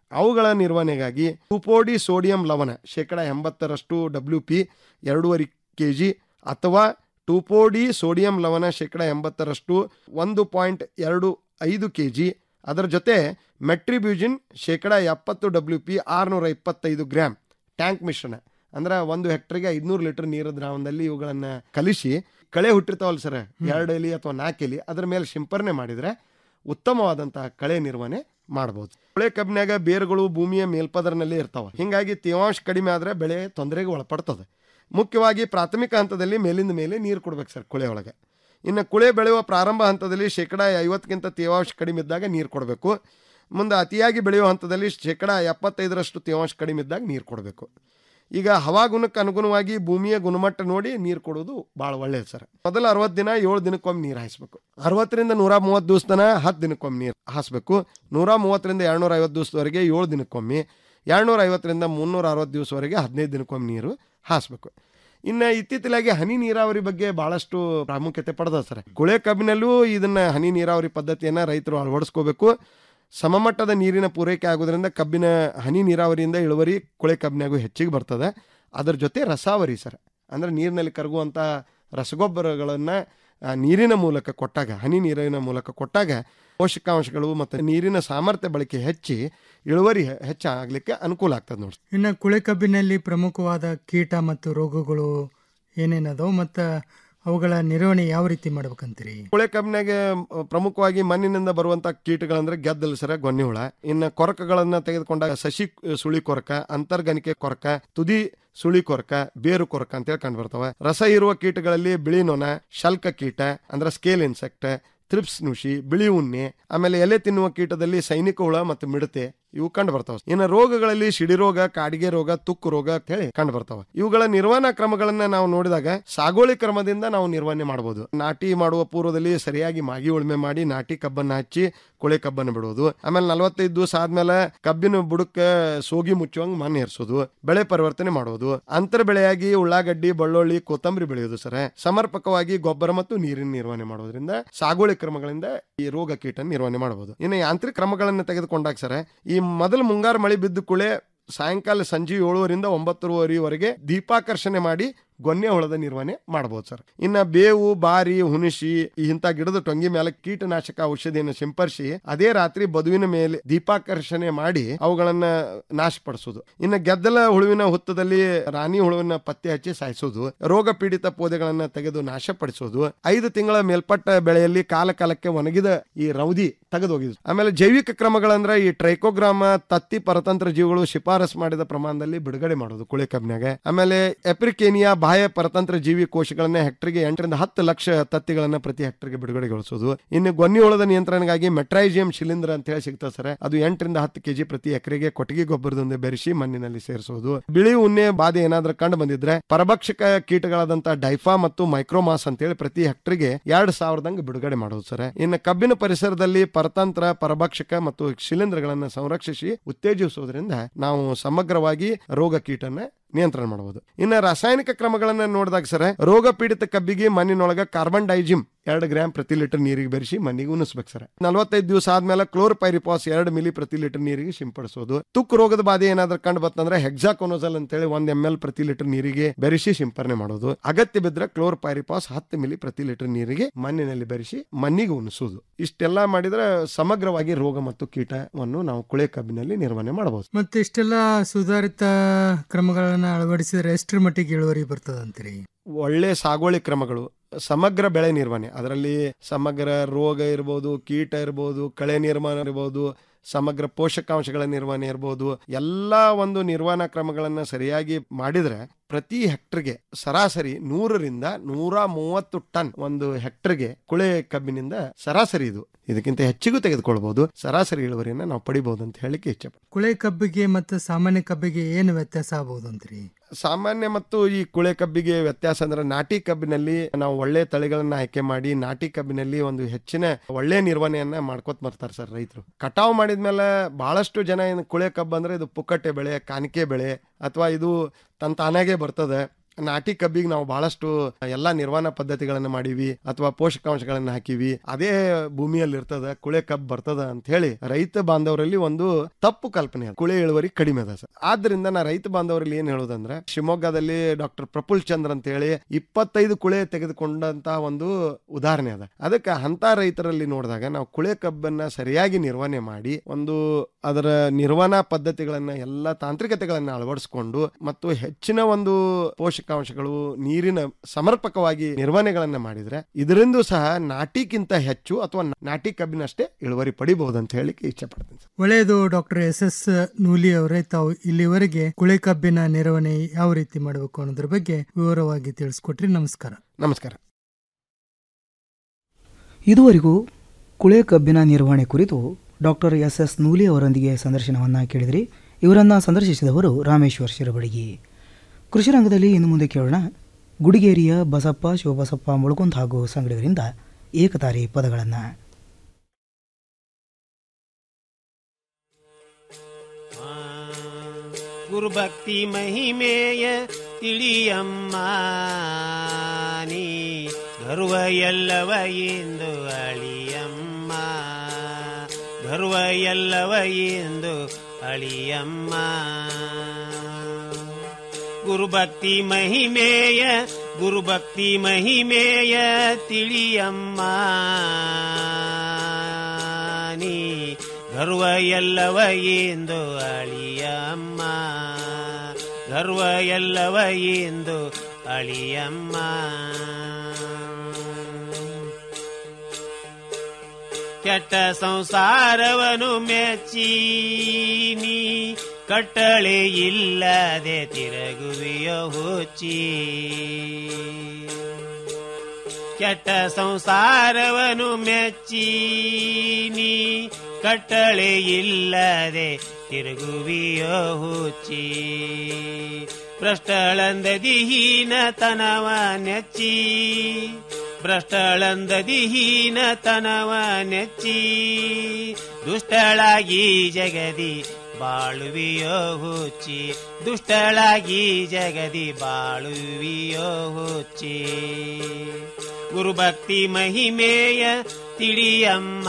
ಅವುಗಳ ನಿರ್ವಹಣೆಗಾಗಿ ಟುಪೋಡಿ ಸೋಡಿಯಂ ಲವಣ ಶೇಕಡ ಎಂಬತ್ತರಷ್ಟು ಡಬ್ಲ್ಯೂ ಪಿ ಎರಡೂವರೆ ಕೆ ಜಿ ಅಥವಾ ಟುಪೋಡಿ ಸೋಡಿಯಂ ಲವಣ ಶೇಕಡ ಎಂಬತ್ತರಷ್ಟು ಒಂದು ಪಾಯಿಂಟ್ ಎರಡು ಐದು ಕೆ ಜಿ ಅದರ ಜೊತೆ ಮೆಟ್ರಿಬ್ಯೂಜಿನ್ ಶೇಕಡ ಎಪ್ಪತ್ತು ಡಬ್ಲ್ಯೂ ಪಿ ಆರುನೂರ ಇಪ್ಪತ್ತೈದು ಗ್ರಾಮ್ ಟ್ಯಾಂಕ್ ಮಿಶ್ರಣ ಅಂದ್ರೆ ಒಂದು ಹೆಕ್ಟರ್ಗೆ ಐದುನೂರು ಲೀಟರ್ ನೀರು ದ್ರಾವಣದಲ್ಲಿ ಇವುಗಳನ್ನ ಕಲಿಸಿ ಕಳೆ ಹುಟ್ಟಿರ್ತಾವಲ್ಲ ಸರ್ ಎರಡು ಎಲಿ ಅಥವಾ ನಾಲ್ಕು ಎಲಿ ಅದ್ರ ಮೇಲೆ ಸಿಂಪರಣೆ ಮಾಡಿದ್ರೆ ಉತ್ತಮವಾದಂತಹ ಕಳೆ ನಿರ್ವಹಣೆ ಮಾಡಬಹುದು ಕೊಳೆ ಕಬ್ಬಿನಾಗ ಬೇರುಗಳು ಭೂಮಿಯ ಮೇಲ್ಪದರನಲ್ಲಿ ಇರ್ತಾವ ಹಿಂಗಾಗಿ ತೇವಾಂಶ ಕಡಿಮೆ ಆದ್ರೆ ಬೆಳೆ ತೊಂದರೆಗೆ ಒಳಪಡ್ತದೆ ಮುಖ್ಯವಾಗಿ ಪ್ರಾಥಮಿಕ ಹಂತದಲ್ಲಿ ಮೇಲಿಂದ ಮೇಲೆ ನೀರು ಕೊಡ್ಬೇಕು ಸರ್ ಕುಳೆ ಒಳಗೆ ಇನ್ನು ಕುಳೆ ಬೆಳೆಯುವ ಪ್ರಾರಂಭ ಹಂತದಲ್ಲಿ ಶೇಕಡ ಐವತ್ತಕ್ಕಿಂತ ತೇವಾಂಶ ಕಡಿಮೆ ಇದ್ದಾಗ ನೀರು ಕೊಡಬೇಕು ಮುಂದೆ ಅತಿಯಾಗಿ ಬೆಳೆಯುವ ಹಂತದಲ್ಲಿ ಶೇಕಡ ಎಪ್ಪತ್ತೈದರಷ್ಟು ತೇವಾಂಶ ಕಡಿಮೆ ಇದ್ದಾಗ ನೀರು ಕೊಡಬೇಕು ಈಗ ಹವಾಗುಣಕ್ಕೆ ಅನುಗುಣವಾಗಿ ಭೂಮಿಯ ಗುಣಮಟ್ಟ ನೋಡಿ ನೀರು ಕೊಡೋದು ಭಾಳ ಒಳ್ಳೆಯದು ಸರ್ ಮೊದಲ ಅರವತ್ತು ದಿನ ಏಳು ದಿನಕ್ಕೊಮ್ಮೆ ನೀರು ಹಾಯಿಸ್ಬೇಕು ಅರವತ್ತರಿಂದ ನೂರ ಮೂವತ್ತು ದಿವಸ ತನ ಹತ್ತು ದಿನಕ್ಕೊಮ್ಮೆ ನೀರು ಹಾಯಿಸ್ಬೇಕು ನೂರ ಮೂವತ್ತರಿಂದ ಎರಡುನೂರ ಐವತ್ತು ದಿವಸದವರೆಗೆ ಏಳು ದಿನಕ್ಕೊಮ್ಮೆ ಎರಡುನೂರ ಐವತ್ತರಿಂದ ಮುನ್ನೂರ ಅರವತ್ತು ದಿವಸವರೆಗೆ ಹದಿನೈದು ದಿನಕ್ಕೊಮ್ಮೆ ನೀರು ಹಾಯಿಸ್ಬೇಕು ಇನ್ನು ಇತ್ತೀಚಲಾಗಿ ಹನಿ ನೀರಾವರಿ ಬಗ್ಗೆ ಬಹಳಷ್ಟು ಪ್ರಾಮುಖ್ಯತೆ ಪಡೆದ ಸರ್ ಕುಳೆ ಕಬ್ಬಿನಲ್ಲೂ ಇದನ್ನ ಹನಿ ನೀರಾವರಿ ಪದ್ಧತಿಯನ್ನ ರೈತರು ಅಳವಡಿಸ್ಕೋಬೇಕು ಸಮಮಟ್ಟದ ನೀರಿನ ಪೂರೈಕೆ ಆಗೋದ್ರಿಂದ ಕಬ್ಬಿನ ಹನಿ ನೀರಾವರಿಯಿಂದ ಇಳುವರಿ ಕುಳೆ ಕಬ್ಬಿನಾಗೂ ಹೆಚ್ಚಿಗೆ ಬರ್ತದೆ ಅದರ ಜೊತೆ ರಸಾವರಿ ಸರ್ ಅಂದ್ರೆ ನೀರಿನಲ್ಲಿ ಕರಗುವಂಥ ರಸಗೊಬ್ಬರಗಳನ್ನು ನೀರಿನ ಮೂಲಕ ಕೊಟ್ಟಾಗ ಹನಿ ನೀರಿನ ಮೂಲಕ ಕೊಟ್ಟಾಗ ಪೋಷಕಾಂಶಗಳು ಮತ್ತು ನೀರಿನ ಸಾಮರ್ಥ್ಯ ಬಳಕೆ ಹೆಚ್ಚಿ ಇಳುವರಿ ಹೆ- ಹೆಚ್ಚಾಗ್ಲಿಕ್ಕೆ ಅನುಕೂಲ ಆಗ್ತದೆ ನೋಡಿ ಇನ್ನು ಕುಳೆ ಕಬ್ಬಿನಲ್ಲಿ ಪ್ರಮುಖವಾದ ಕೀಟ ಮತ್ತು ರೋಗಗಳು ಏನೇನದಾವು ಮತ್ತು ಅವುಗಳ ನಿರ್ವಹಣೆ ಯಾವ ರೀತಿ ಮಾಡ್ಬೇಕಂತೀರಿ ಕುಳೆ ಕಬ್ಬಿನಾಗ ಪ್ರಮುಖವಾಗಿ ಮಣ್ಣಿನಿಂದ ಬರುವಂತ ಕೀಟಗಳಂದ್ರೆ ಗೆದ್ದಲು ಸರ ಗೊನ್ನೆ ಹುಳ ಇನ್ನು ಕೊರಕಗಳನ್ನ ತೆಗೆದುಕೊಂಡಾಗ ಸಸಿ ಸುಳಿ ಕೊರಕ ಅಂತರ್ಗನಿಕೆ ಕೊರಕ ತುದಿ ಸುಳಿ ಕೊರಕ ಬೇರು ಕೊರಕ ಅಂತೇಳಿ ಕಂಡು ಬರ್ತಾವ ರಸ ಇರುವ ಕೀಟಗಳಲ್ಲಿ ಬಿಳಿ ನೊಣ ಶಲ್ಕ ಕೀಟ ಅಂದ್ರೆ ಸ್ಕೇಲ್ ಇನ್ಸೆಕ್ಟ್ ಥ್ರಿಪ್ಸ್ ನುಷಿ ಬಿಳಿ ಉಣ್ಣೆ ಆಮೇಲೆ ಎಲೆ ತಿನ್ನುವ ಕೀಟದಲ್ಲಿ ಸೈನಿಕ ಹುಳ ಮತ್ತು ಮಿಡತೆ ಇವು ಕಂಡು ಬರ್ತಾವ ಇನ್ನು ರೋಗಗಳಲ್ಲಿ ಸಿಡಿರೋಗ ಕಾಡಿಗೆ ರೋಗ ತುಕ್ಕು ರೋಗ ಅಂತ ಹೇಳಿ ಕಂಡು ಬರ್ತಾವ ಇವುಗಳ ನಿರ್ವಹಣಾ ಕ್ರಮಗಳನ್ನ ನಾವು ನೋಡಿದಾಗ ಸಾಗೋಳಿ ಕ್ರಮದಿಂದ ನಾವು ನಿರ್ವಹಣೆ ಮಾಡಬಹುದು ನಾಟಿ ಮಾಡುವ ಪೂರ್ವದಲ್ಲಿ ಸರಿಯಾಗಿ ಮಾಗಿ ಉಳುಮೆ ಮಾಡಿ ನಾಟಿ ಕಬ್ಬನ್ನ ಹಚ್ಚಿ ಕೊಳೆ ಕಬ್ಬನ್ನು ಬಿಡೋದು ಆಮೇಲೆ ನಲವತ್ತೈದು ದಿವಸ ಆದ್ಮೇಲೆ ಕಬ್ಬಿನ ಬುಡಕ್ಕೆ ಸೋಗಿ ಮುಚ್ಚುವಂಗ್ ಮಣ್ಣು ಏರ್ಸೋದು ಬೆಳೆ ಪರಿವರ್ತನೆ ಮಾಡೋದು ಅಂತರ ಬೆಳೆಯಾಗಿ ಉಳ್ಳಾಗಡ್ಡಿ ಬೆಳ್ಳುಳ್ಳಿ ಕೊತ್ತಂಬರಿ ಬೆಳೆಯೋದು ಸರ್ ಸಮರ್ಪಕವಾಗಿ ಗೊಬ್ಬರ ಮತ್ತು ನೀರಿನ ನಿರ್ವಹಣೆ ಮಾಡೋದ್ರಿಂದ ಸಾಗುವಳಿ ಕ್ರಮಗಳಿಂದ ಈ ರೋಗ ಕೀಟ ನಿರ್ವಹಣೆ ಮಾಡಬಹುದು ಇನ್ನು ಯಾಂತ್ರಿಕ ಕ್ರಮಗಳನ್ನು ತೆಗೆದುಕೊಂಡಾಗ ಸರ್ ಈ ಮೊದಲು ಮುಂಗಾರು ಮಳೆ ಬಿದ್ದು ಕುಳೆ ಸಾಯಂಕಾಲ ಸಂಜೆ ಏಳುವರಿಂದ ಒಂಬತ್ತುವರೆವರೆಗೆ ದೀಪಾಕರ್ಷಣೆ ಮಾಡಿ ಗೊನ್ನೆ ಹುಳದ ನಿರ್ವಹಣೆ ಮಾಡಬಹುದು ಸರ್ ಇನ್ನ ಬೇವು ಬಾರಿ ಹುಣಸಿ ಇಂಥ ಗಿಡದ ಟೊಂಗಿ ಮೇಲೆ ಕೀಟನಾಶಕ ಔಷಧಿಯನ್ನು ಸಿಂಪರಿಸಿ ಅದೇ ರಾತ್ರಿ ಬದುವಿನ ಮೇಲೆ ದೀಪಾಕರ್ಷಣೆ ಮಾಡಿ ಅವುಗಳನ್ನ ನಾಶಪಡಿಸೋದು ಇನ್ನು ಗೆದ್ದಲ ಹುಳುವಿನ ಹುತ್ತದಲ್ಲಿ ರಾಣಿ ಹುಳುವಿನ ಪತ್ತೆ ಹಚ್ಚಿ ಸಾಯಿಸೋದು ರೋಗ ಪೀಡಿತ ಪೋದೆಗಳನ್ನ ತೆಗೆದು ನಾಶಪಡಿಸೋದು ಐದು ತಿಂಗಳ ಮೇಲ್ಪಟ್ಟ ಬೆಳೆಯಲ್ಲಿ ಕಾಲ ಕಾಲಕ್ಕೆ ಒಣಗಿದ ಈ ರೌದಿ ತೆಗೆದೋಗಿದ್ದು ಆಮೇಲೆ ಜೈವಿಕ ಕ್ರಮಗಳಂದ್ರೆ ಈ ಟ್ರೈಕೋಗ್ರಾಮ ತತ್ತಿ ಪರತಂತ್ರ ಜೀವಿಗಳು ಶಿಫಾರಸ್ ಮಾಡಿದ ಪ್ರಮಾಣದಲ್ಲಿ ಬಿಡುಗಡೆ ಮಾಡೋದು ಕುಳೆ ಕಬ್ಬಿನಾಗ ಆಮೇಲೆ ಎಪ್ರಿಕೇನಿಯಾ ಬಾಹ್ಯ ಪರತಂತ್ರ ಜೀವಿ ಕೋಶಗಳನ್ನ ಹೆಕ್ಟರ್ಗೆ ಎಂಟರಿಂದ ಹತ್ತು ಲಕ್ಷ ತತ್ತಿಗಳನ್ನ ಪ್ರತಿ ಹೆಕ್ಟರ್ಗೆ ಬಿಡುಗಡೆಗೊಳಿಸೋದು ಇನ್ನು ಗೊನ್ನಿ ಹುಳದ ನಿಯಂತ್ರಣಗಾಗಿ ಮೆಟ್ರೈಜಿಯಂ ಶಿಲಿಂದ್ರ ಅಂತ ಹೇಳಿ ಸಿಗ್ತದೆ ಸರ್ ಅದು ಎಂಟರಿಂದ ಹತ್ತು ಕೆಜಿ ಪ್ರತಿ ಎಕರೆಗೆ ಕೊಟ್ಟಿಗೆ ಗೊಬ್ಬರದೊಂದಿಗೆ ಬೆರೆಸಿ ಮಣ್ಣಿನಲ್ಲಿ ಸೇರಿಸೋದು ಬಿಳಿ ಉಣ್ಣೆ ಬಾಧೆ ಏನಾದ್ರೂ ಕಂಡು ಬಂದಿದ್ರೆ ಪರಭಕ್ಷಕ ಕೀಟಗಳಾದಂತ ಡೈಫಾ ಮತ್ತು ಮೈಕ್ರೋಮಾಸ್ ಅಂತೇಳಿ ಪ್ರತಿ ಹೆಕ್ಟರ್ಗೆ ಎರಡ್ ಸಾವಿರದಂಗ ಬಿಡುಗಡೆ ಮಾಡೋದು ಸರ್ ಇನ್ನು ಕಬ್ಬಿನ ಪರಿಸರದಲ್ಲಿ ಪರತಂತ್ರ ಪರಭಕ್ಷಕ ಮತ್ತು ಶಿಲೀಂಧ್ರಗಳನ್ನ ಸಂರಕ್ಷಿಸಿ ಉತ್ತೇಜಿಸೋದ್ರಿಂದ ನಾವು ಸಮಗ್ರವಾಗಿ ರೋಗ ಕೀಟನ ನಿಯಂತ್ರಣ ಮಾಡಬಹುದು ಇನ್ನು ರಾಸಾಯನಿಕ ಕ್ರಮಗಳನ್ನ ನೋಡಿದಾಗ ಸರ್ ರೋಗ ಪೀಡಿತ ಕಬ್ಬಿಗೆ ಮಣ್ಣಿನೊಳಗ ಕಾರ್ಬನ್ ಡೈಜಿಮ್ ಎರಡು ಗ್ರಾಮ್ ಪ್ರತಿ ಲೀಟರ್ ನೀರಿಗೆ ಬೆರೆಸಿ ಮಣ್ಣಿಗೆ ಉಣಿಸ್ಬೇಕು ಸರ್ ನಲವತ್ತೈದು ದಿವಸ ಆದ್ಮೇಲೆ ಕ್ಲೋರ್ಪೈರಿಪಾಸ್ ಎರಡು ಮಿಲಿ ಪ್ರತಿ ಲೀಟರ್ ನೀರಿಗೆ ಸಿಂಪಡಿಸೋದು ತುಕ್ಕು ರೋಗದ ಬಾಧೆ ಏನಾದ್ರೂ ಕಂಡು ಬರ್ತಂದ್ರೆ ಹೆಕ್ಸಾಕೋನೋಸಲ್ ಅಂತೇಳಿ ಒಂದ್ ಎಂ ಎಲ್ ಪ್ರತಿ ಲೀಟರ್ ನೀರಿಗೆ ಬೆರೆಸಿ ಸಿಂಪರಣೆ ಮಾಡೋದು ಅಗತ್ಯ ಬಿದ್ರೆ ಕ್ಲೋರ್ಪೈರಿಪಾಸ್ ಹತ್ತು ಮಿಲಿ ಪ್ರತಿ ಲೀಟರ್ ನೀರಿಗೆ ಮಣ್ಣಿನಲ್ಲಿ ಬೆರೆಸಿ ಮಣ್ಣಿಗೆ ಉಣಿಸೋದು ಇಷ್ಟೆಲ್ಲ ಮಾಡಿದ್ರೆ ಸಮಗ್ರವಾಗಿ ರೋಗ ಮತ್ತು ಕೀಟವನ್ನು ನಾವು ಕುಳೆ ಕಬ್ಬಿನಲ್ಲಿ ನಿರ್ವಹಣೆ ಮಾಡಬಹುದು ಮತ್ತೆ ಇಷ್ಟೆಲ್ಲ ಸುಧಾರಿತ ಕ್ರಮಗಳನ್ನ ಅಳವಡಿಸಿದ್ರೆ ಎಷ್ಟರ ಮಟ್ಟಿಗೆ ಇಳುವರಿ ಬರ್ತದಂತೀರಿ ಒಳ್ಳೆ ಸಾಗುವಳಿ ಕ್ರಮಗಳು ಸಮಗ್ರ ಬೆಳೆ ನಿರ್ವಹಣೆ ಅದರಲ್ಲಿ ಸಮಗ್ರ ರೋಗ ಇರ್ಬೋದು ಕೀಟ ಇರ್ಬೋದು ಕಳೆ ನಿರ್ಮಾಣ ಇರ್ಬೋದು ಸಮಗ್ರ ಪೋಷಕಾಂಶಗಳ ನಿರ್ವಹಣೆ ಇರ್ಬೋದು ಎಲ್ಲ ಒಂದು ನಿರ್ವಹಣಾ ಕ್ರಮಗಳನ್ನು ಸರಿಯಾಗಿ ಮಾಡಿದ್ರೆ ಪ್ರತಿ ಹೆಕ್ಟರ್ಗೆ ಸರಾಸರಿ ನೂರರಿಂದ ನೂರ ಮೂವತ್ತು ಟನ್ ಒಂದು ಹೆಕ್ಟರ್ಗೆ ಕುಳೆ ಕಬ್ಬಿನಿಂದ ಸರಾಸರಿ ಇದು ಇದಕ್ಕಿಂತ ಹೆಚ್ಚಿಗೂ ತೆಗೆದುಕೊಳ್ಬಹುದು ಸರಾಸರಿ ಇಳುವರಿಯನ್ನ ನಾವು ಪಡಿಬಹುದು ಅಂತ ಹೇಳಿಕ್ಕೆ ಇಚ್ಛೆ ಕುಳೆ ಕಬ್ಬಿಗೆ ಮತ್ತು ಸಾಮಾನ್ಯ ಕಬ್ಬಿಗೆ ಏನು ವ್ಯತ್ಯಾಸ ಆಗ್ಬೋದು ಅಂತೀರಿ ಸಾಮಾನ್ಯ ಮತ್ತು ಈ ಕುಳೆ ಕಬ್ಬಿಗೆ ವ್ಯತ್ಯಾಸ ಅಂದ್ರೆ ನಾಟಿ ಕಬ್ಬಿನಲ್ಲಿ ನಾವು ಒಳ್ಳೆ ತಳಿಗಳನ್ನ ಆಯ್ಕೆ ಮಾಡಿ ನಾಟಿ ಕಬ್ಬಿನಲ್ಲಿ ಒಂದು ಹೆಚ್ಚಿನ ಒಳ್ಳೆ ನಿರ್ವಹಣೆಯನ್ನ ಮಾಡ್ಕೊತ ಬರ್ತಾರೆ ಸರ್ ರೈತರು ಕಟಾವು ಮಾಡಿದ್ಮೇಲೆ ಬಹಳಷ್ಟು ಜನ ಏನು ಕುಳೆ ಕಬ್ಬು ಅಂದ್ರೆ ಇದು ಪುಕ್ಕಟ್ಟೆ ಬೆಳೆ ಕಾಣಿಕೆ ಬೆಳೆ ಅಥವಾ ಇದು ತನ್ನ ತಾನಾಗೆ ಬರ್ತದೆ ನಾಟಿ ಕಬ್ಬಿಗೆ ನಾವು ಬಹಳಷ್ಟು ಎಲ್ಲಾ ನಿರ್ವಹಣಾ ಪದ್ಧತಿಗಳನ್ನ ಮಾಡೀವಿ ಅಥವಾ ಪೋಷಕಾಂಶಗಳನ್ನ ಹಾಕಿವಿ ಅದೇ ಭೂಮಿಯಲ್ಲಿ ಇರ್ತದ ಕುಳೆ ಕಬ್ಬು ಬರ್ತದ ಅಂತ ಹೇಳಿ ರೈತ ಬಾಂಧವರಲ್ಲಿ ಒಂದು ತಪ್ಪು ಕಲ್ಪನೆ ಅದ ಕುಳೆ ಇಳುವರಿ ಕಡಿಮೆ ಅದ ಸರ್ ಆದ್ರಿಂದ ನಾ ರೈತ ಬಾಂಧವರಲ್ಲಿ ಏನ್ ಹೇಳೋದಂದ್ರೆ ಶಿವಮೊಗ್ಗದಲ್ಲಿ ಡಾಕ್ಟರ್ ಪ್ರಫುಲ್ ಚಂದ್ರ ಅಂತ ಹೇಳಿ ಇಪ್ಪತ್ತೈದು ಕುಳೆ ತೆಗೆದುಕೊಂಡಂತ ಒಂದು ಉದಾಹರಣೆ ಅದ ಅದಕ್ಕೆ ಅಂತ ರೈತರಲ್ಲಿ ನೋಡಿದಾಗ ನಾವು ಕುಳೆ ಕಬ್ಬನ್ನ ಸರಿಯಾಗಿ ನಿರ್ವಹಣೆ ಮಾಡಿ ಒಂದು ಅದರ ನಿರ್ವಹಣಾ ಪದ್ಧತಿಗಳನ್ನ ಎಲ್ಲ ತಾಂತ್ರಿಕತೆಗಳನ್ನ ಅಳವಡಿಸಿಕೊಂಡು ಮತ್ತು ಹೆಚ್ಚಿನ ಒಂದು ಪೋಷಕಾಂಶಗಳು ನೀರಿನ ಸಮರ್ಪಕವಾಗಿ ನಿರ್ವಹಣೆಗಳನ್ನ ಮಾಡಿದ್ರೆ ಇದರಿಂದ ಸಹ ನಾಟಿಗಿಂತ ಹೆಚ್ಚು ಅಥವಾ ನಾಟಿ ಕಬ್ಬಿನಷ್ಟೇ ಇಳುವರಿ ಪಡಿಬಹುದು ಅಂತ ಹೇಳಿಕ್ಕೆ ಇಚ್ಛೆ ಪಡ್ತೀನಿ ಸರ್. ಒಳ್ಳೆಯದು ಡಾಕ್ಟರ್ ಎಸ್ ಎಸ್ ನೂಲಿ ಅವರೇ ತಾವು ಇಲ್ಲಿವರೆಗೆ ಕುಳೆ ಕಬ್ಬಿನ ನಿರ್ವಹಣೆ ಯಾವ ರೀತಿ ಮಾಡಬೇಕು ಅನ್ನೋದ್ರ ಬಗ್ಗೆ ವಿವರವಾಗಿ ತಿಳಿಸ್ಕೊಟ್ರಿ ನಮಸ್ಕಾರ ನಮಸ್ಕಾರ ಇದುವರೆಗೂ ಕುಳೆ ಕಬ್ಬಿನ ನಿರ್ವಹಣೆ ಕುರಿತು ಡಾಕ್ಟರ್ ಎಸ್ ಎಸ್ ನೂಲಿ ಅವರೊಂದಿಗೆ ಸಂದರ್ಶನವನ್ನು ಕೇಳಿದ್ರಿ ಇವರನ್ನು ಸಂದರ್ಶಿಸಿದವರು ರಾಮೇಶ್ವರ್ ಶಿರಬಡಗಿ ಕೃಷಿ ರಂಗದಲ್ಲಿ ಇನ್ನು ಮುಂದೆ ಕೇಳೋಣ ಗುಡಿಗೇರಿಯ ಬಸಪ್ಪ ಶಿವಬಸಪ್ಪ ಮುಳುಗುಂದ್ ಹಾಗೂ ಸಂಗಡಿಗರಿಂದ ಏಕತಾರಿ ಪದಗಳನ್ನು ಗುರುಭಕ್ತಿ ಮಹಿಮೆಯ ತಿಳಿಯಮ್ಮ ನೀ ಗರ್ವ ಎಲ್ಲವ ಎಂದು ಅಳಿಯಮ್ಮ ಗರ್ವ ಎಲ್ಲವ ಎಂದು ಅಳಿಯಮ್ಮ ಗುರುಭಕ್ತಿ ಮಹಿಮೆಯ ಗುರುಭಕ್ತಿ ಮಹಿಮೆಯ ತಿಳಿಯಮ್ಮ ನೀ ಗರ್ವ ಎಲ್ಲವ ಎಂದು ಅಳಿಯಮ್ಮ ಗರ್ವ ಎಲ್ಲವ ಎಂದು ಅಳಿಯಮ್ಮ ಕೆಟ್ಟ ಸಂಸಾರವನು ಮೆಚ್ಚೀನಿ ಕಟ್ಟಳೆ ಇಲ್ಲದೆ ತಿರುಗುವಿಯ ಹುಚ್ಚಿ ಕೆಟ್ಟ ಸಂಸಾರವನು ಮೆಚ್ಚೀನಿ ಕಟ್ಟಳೆ ಇಲ್ಲದೆ ತಿರುಗುವಿಯೋ ಹುಚ್ಚಿ ಭ್ರಷ್ಟಳಂದದಿ ಹೀನತನವ ನೆಚ್ಚಿ ಭ್ರಷ್ಟಳಂದದಿ ಹೀನತನವ ನೆಚ್ಚಿ ದುಷ್ಟಳಾಗಿ ಜಗದಿ ಬಾಳುವಿಯೋ ಹುಚ್ಚಿ ದುಷ್ಟಳಾಗಿ ಜಗದಿ ಬಾಳುವಿಯೋ ಹುಚ್ಚಿ ಗುರುಭಕ್ತಿ ಮಹಿಮೆಯ ತಿಳಿಯಮ್ಮ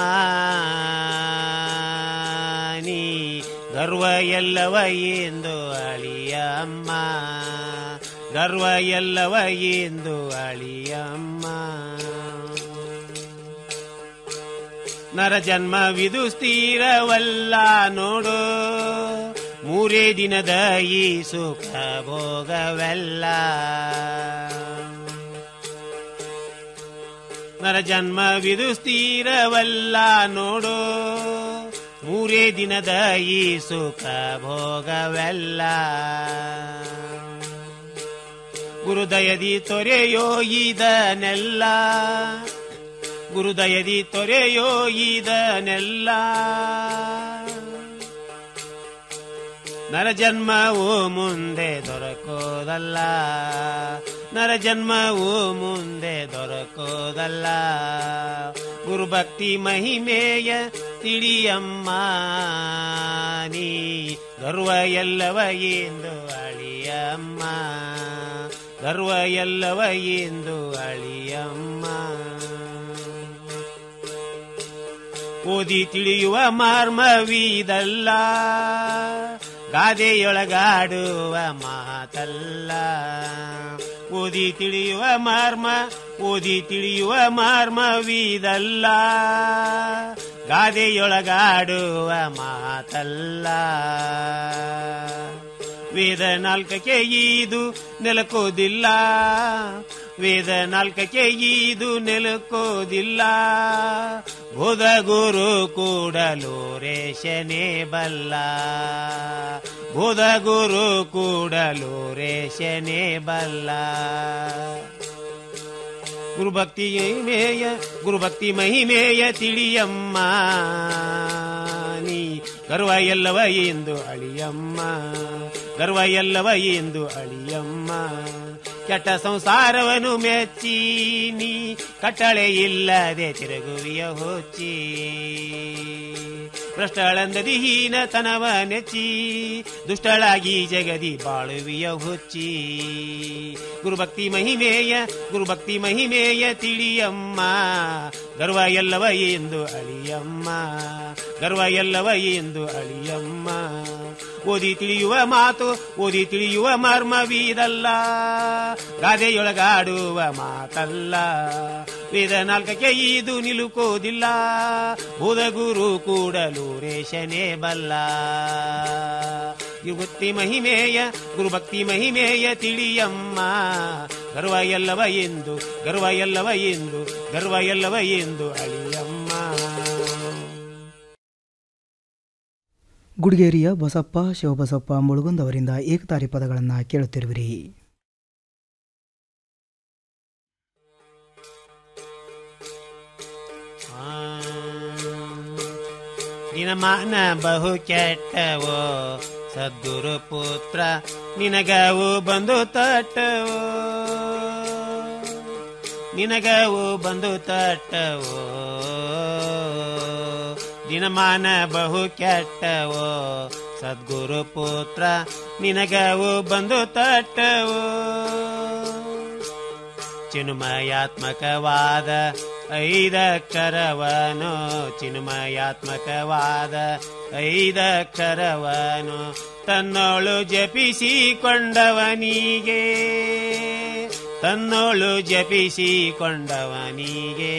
ನೀ ಗರ್ವ ಎಲ್ಲವ ಎಂದು ಅಳಿಯಮ್ಮ ಗರ್ವ ಎಲ್ಲವ ಎಂದು ಅಳಿಯಮ್ಮ ನರ ಜನ್ಮವಿದು ಸ್ಥಿರವಲ್ಲ ನೋಡು ಮೂರೇ ದಿನದ ಈ ಸುಖ ಭೋಗವೆಲ್ಲ ನರ ಜನ್ಮವಿದು ಸ್ಥಿರವಲ್ಲ ನೋಡು ಮೂರೇ ದಿನದ ಈ ಸುಖ ಭೋಗವೆಲ್ಲ ಗುರುದಯದಿ ತೊರೆಯೋ ಇದನೆಲ್ಲ ಗುರುದಯದಿ ತೊರೆಯೋ ಇದನೆಲ್ಲ ನರಜನ್ಮವು ಮುಂದೆ ದೊರಕೋದಲ್ಲ ನರಜನ್ಮವು ಮುಂದೆ ದೊರಕೋದಲ್ಲ ಗುರುಭಕ್ತಿ ಮಹಿಮೆಯ ತಿಳಿಯಮ್ಮ ನೀ ಗರ್ವ ಎಲ್ಲವ ಎಂದು ಅಳಿಯಮ್ಮ ಗರ್ವ ಎಲ್ಲವ ಎಂದು ಅಳಿಯಮ್ಮ ಓದಿ ತಿಳಿಯುವ ಮಾರ್ಮವಿದಲ್ಲ ಗಾದೆಯೊಳಗಾಡುವ ಮಾತಲ್ಲ ಓದಿ ತಿಳಿಯುವ ಮಾರ್ಮ ಓದಿ ತಿಳಿಯುವ ಮಾರ್ಮವಿದಲ್ಲ ಗಾದೆಯೊಳಗಾಡುವ ಮಾತಲ್ಲ ವೇದ ನಾಲ್ಕಕ್ಕೆ ಈದು ನೆಲಕೋದಿಲ್ಲ ವೇದ ನಾಲ್ಕಕ್ಕೆ ಈದು ನೆಲಕೋದಿಲ್ಲ ಬೋಧ ಗುರು ಕೂಡಲು ರೇಷನೆ ಬಲ್ಲ ಬೋಧ ಗುರು ಕೂಡಲು ರೇಷನೆ ಬಲ್ಲ ಗುರುಭಕ್ತಿ ಮೇಯ ಗುರುಭಕ್ತಿ ಮಹಿಮೆಯ ತಿಳಿಯಮ್ಮ ನೀ ಗರ್ವ ಎಲ್ಲವ ಎಂದು ಅಳಿಯಮ್ಮ ಗರ್ವ ಎಲ್ಲವ ಎಂದು ಅಳಿಯಮ್ಮ ಕೆಟ್ಟ ಸಂಸಾರವನ್ನು ಮೆಚ್ಚೀನಿ ಕಟ್ಟಳೆ ಇಲ್ಲದೆ ತಿರುಗುವಿಯ ಹೊಚ್ಚಿ ಭ್ರಷ್ಟಳಂದದಿ ಹೀನತನವ ನೆಚ್ಚಿ ದುಷ್ಟಳಾಗಿ ಜಗದಿ ಬಾಳುವಿಯ ಹುಚ್ಚಿ ಗುರುಭಕ್ತಿ ಮಹಿಮೇಯ ಗುರುಭಕ್ತಿ ಮಹಿಮೇಯ ತಿಳಿಯಮ್ಮ ಗರ್ವ ಎಲ್ಲವ ಎಂದು ಅಳಿಯಮ್ಮ ಗರ್ವ ಎಲ್ಲವ ಎಂದು ಅಳಿಯಮ್ಮ ಓದಿ ತಿಳಿಯುವ ಮಾತು ಓದಿ ತಿಳಿಯುವ ಮರ್ಮವಿದಲ್ಲ ಗಾದೆಯೊಳಗಾಡುವ ಮಾತಲ್ಲ ವೇದ ನಾಲ್ಕಕ್ಕೆ ಇದು ನಿಲುಕೋದಿಲ್ಲ ಗುರು ಕೂಡಲು ರೇಷನೇ ಬಲ್ಲ ಗುರುಭಕ್ತಿ ಮಹಿಮೇಯ ಗುರುಭಕ್ತಿ ಮಹಿಮೇಯ ತಿಳಿಯಮ್ಮ ಗರ್ವ ಎಲ್ಲವ ಎಂದು ಗರ್ವ ಎಲ್ಲವ ಎಂದು ಗರ್ವ ಎಲ್ಲವ ಎಂದು ಅಳಿಯಮ್ಮ ಗುಡಿಗೇರಿಯ ಬಸಪ್ಪ ಶಿವಬಸಪ್ಪ ಮುಳುಗುಂದ್ ಅವರಿಂದ ಏಕತಾರಿ ಪದಗಳನ್ನು ಕೇಳುತ್ತಿರುವಿರಿ ನಿನಮಾನ ಬಹು ಕೆಟ್ಟವೋ ಸದ್ಗುರು ಪುತ್ರ ನಿನಗವು ಬಂದು ತಟ್ಟವೋ ನಿನಗವು ಬಂದು ತಟ್ಟವೋ ದಿನಮಾನ ಬಹು ಕೆಟ್ಟವೋ ಸದ್ಗುರು ಪುತ್ರ ನಿನಗವು ಬಂದು ತಟ್ಟವೋ ಚಿನ್ಮಯಾತ್ಮಕವಾದ ಐದಕ್ಷರವನು ಚಿನ್ಮಯಾತ್ಮಕವಾದ ಐದಕ್ಷರವನು ತನ್ನೋಳು ಜಪಿಸಿಕೊಂಡವನಿಗೆ ತನ್ನೋಳು ಜಪಿಸಿಕೊಂಡವನಿಗೆ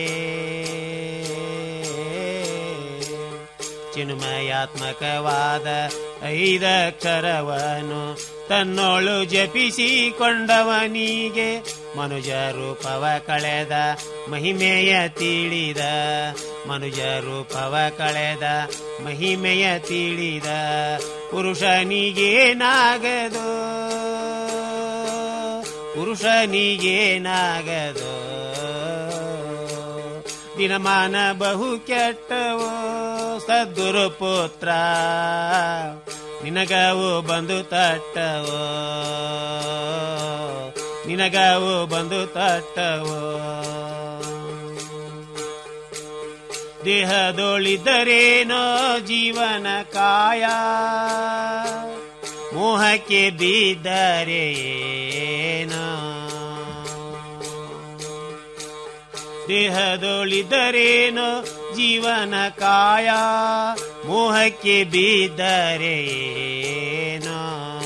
ಚಿನ್ಮಯಾತ್ಮಕವಾದ ಐದಕ್ಷರವನು ತನ್ನೋಳು ಜಪಿಸಿಕೊಂಡವನಿಗೆ ಮನುಜ ರೂಪವ ಕಳೆದ ಮಹಿಮೆಯ ತಿಳಿದ ಮನುಜ ರೂಪವ ಕಳೆದ ಮಹಿಮೆಯ ತಿಳಿದ ಪುರುಷನಿಗೇನಾಗದೋ ಪುರುಷನಿಗೇನಾಗದೋ ದಿನಮಾನ ಬಹು ಕೆಟ್ಟವೋ ಸದ್ಗುರು ಪುತ್ರ ನಿನಗವು ಬಂದು ತಟ್ಟವೋ ನಿನಗವು ಬಂದು ತಟ್ಟವೋ ದೇಹದೊಳಿದ್ದರೇನೋ ಜೀವನ ಕಾಯ ಮೋಹಕ್ಕೆ ಬಿದ್ದರೆ ಏನೋ ದೇಹದೊಳಿದ್ದರೇನೋ ಜೀವನ ಕಾಯ ಮೋಹಕ್ಕೆ ಬಿದ್ದರೆ ಏನೋ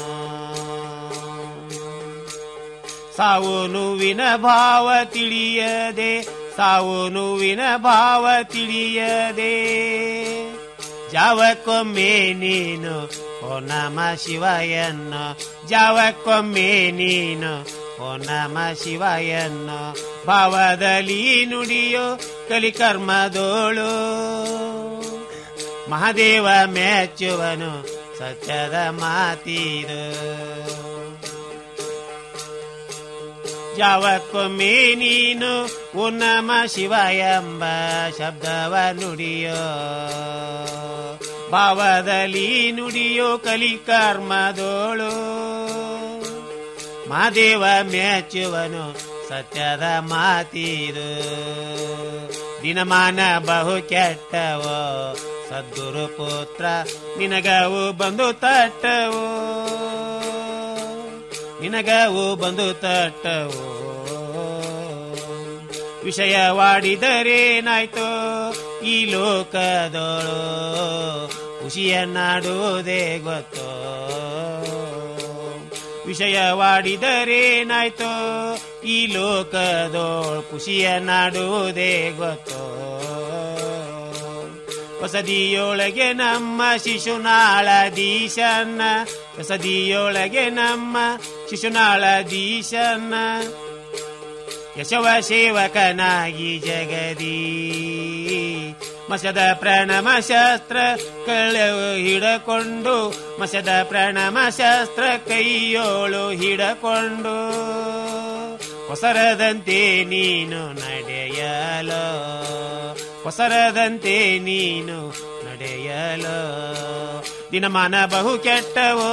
ಸಾವು ನೋವಿನ ಭಾವ ತಿಳಿಯದೆ ಸಾವು ನೋವಿನ ಭಾವ ತಿಳಿಯದೆ ಜಾವಕ್ಕೊಮ್ಮೆ ನೀನು ಓ ನಮ ಶಿವಯನ್ನು ಜಾವಕ್ಕೊಮ್ಮೆ ನೀನು ಓ ನಮ ಶಿವಯನ್ನು ಭಾವದಲ್ಲಿ ನುಡಿಯೋ ಕಲಿಕರ್ಮದೋಳು ಮಹಾದೇವ ಮೆಚ್ಚುವನು ಸತ್ಯದ ಮಾತಿದು ಯಾವಕ್ಕೊಮ್ಮೆ ನೀನು ಓ ನಮ ಶಿವ ಎಂಬ ಶಬ್ದವ ನುಡಿಯೋ ಭಾವದಲ್ಲಿ ನುಡಿಯೋ ಕಲಿಕರ್ಮದೋಳು ಮಾದೇವ ಮೆಚ್ಚುವನು ಸತ್ಯದ ಮಾತಿದು ದಿನಮಾನ ಬಹು ಕೆಟ್ಟವೋ ಸದ್ಗುರು ಪುತ್ರ ನಿನಗವು ಬಂದು ತಟ್ಟವೋ ನಿನಗವು ಬಂದು ತಟ್ಟವೋ ವಿಷಯವಾಡಿದರೇನಾಯ್ತೋ ಈ ಲೋಕದೋಳು ಖುಷಿಯನ್ನಾಡುವುದೇ ಗೊತ್ತೋ ವಿಷಯವಾಡಿದರೇನಾಯ್ತೋ ಈ ಲೋಕದೋಳು ಖುಷಿಯನ್ನಾಡುವುದೇ ಗೊತ್ತೋ ಹೊಸದಿಯೊಳಗೆ ನಮ್ಮ ಶಿಶುನಾಳದೀಶನ್ನ ಹೊಸದಿಯೊಳಗೆ ನಮ್ಮ ಶಿಶುನಾಳದೀಶನ್ನ ಯಶವ ಸೇವಕನಾಗಿ ಜಗದಿ ಮಸದ ಪ್ರಣಮ ಶಾಸ್ತ್ರ ಕಳೆವು ಹಿಡಕೊಂಡು ಮಸದ ಪ್ರಣಮ ಶಾಸ್ತ್ರ ಕೈಯೋಳು ಹಿಡಕೊಂಡು ಹೊಸರದಂತೆ ನೀನು ನಡೆಯಲೋ ಹೊಸರದಂತೆ ನೀನು ನಡೆಯಲೋ ದಿನಮಾನ ಬಹು ಕೆಟ್ಟವೋ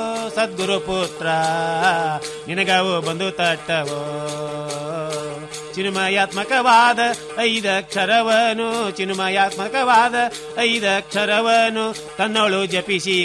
ಸದ್ಗುರು ಪುತ್ರ ನಿನಗವು ಬಂದು ತಟ್ಟವೋ ಚಿನ್ಮಯಾತ್ಮಕವಾದ ಐದಕ್ಷರವನು ಚಿನ್ಮಯಾತ್ಮಕವಾದ ಐದಕ್ಷರವನು ತನ್ನೊಳು ಜಪಿಸಿ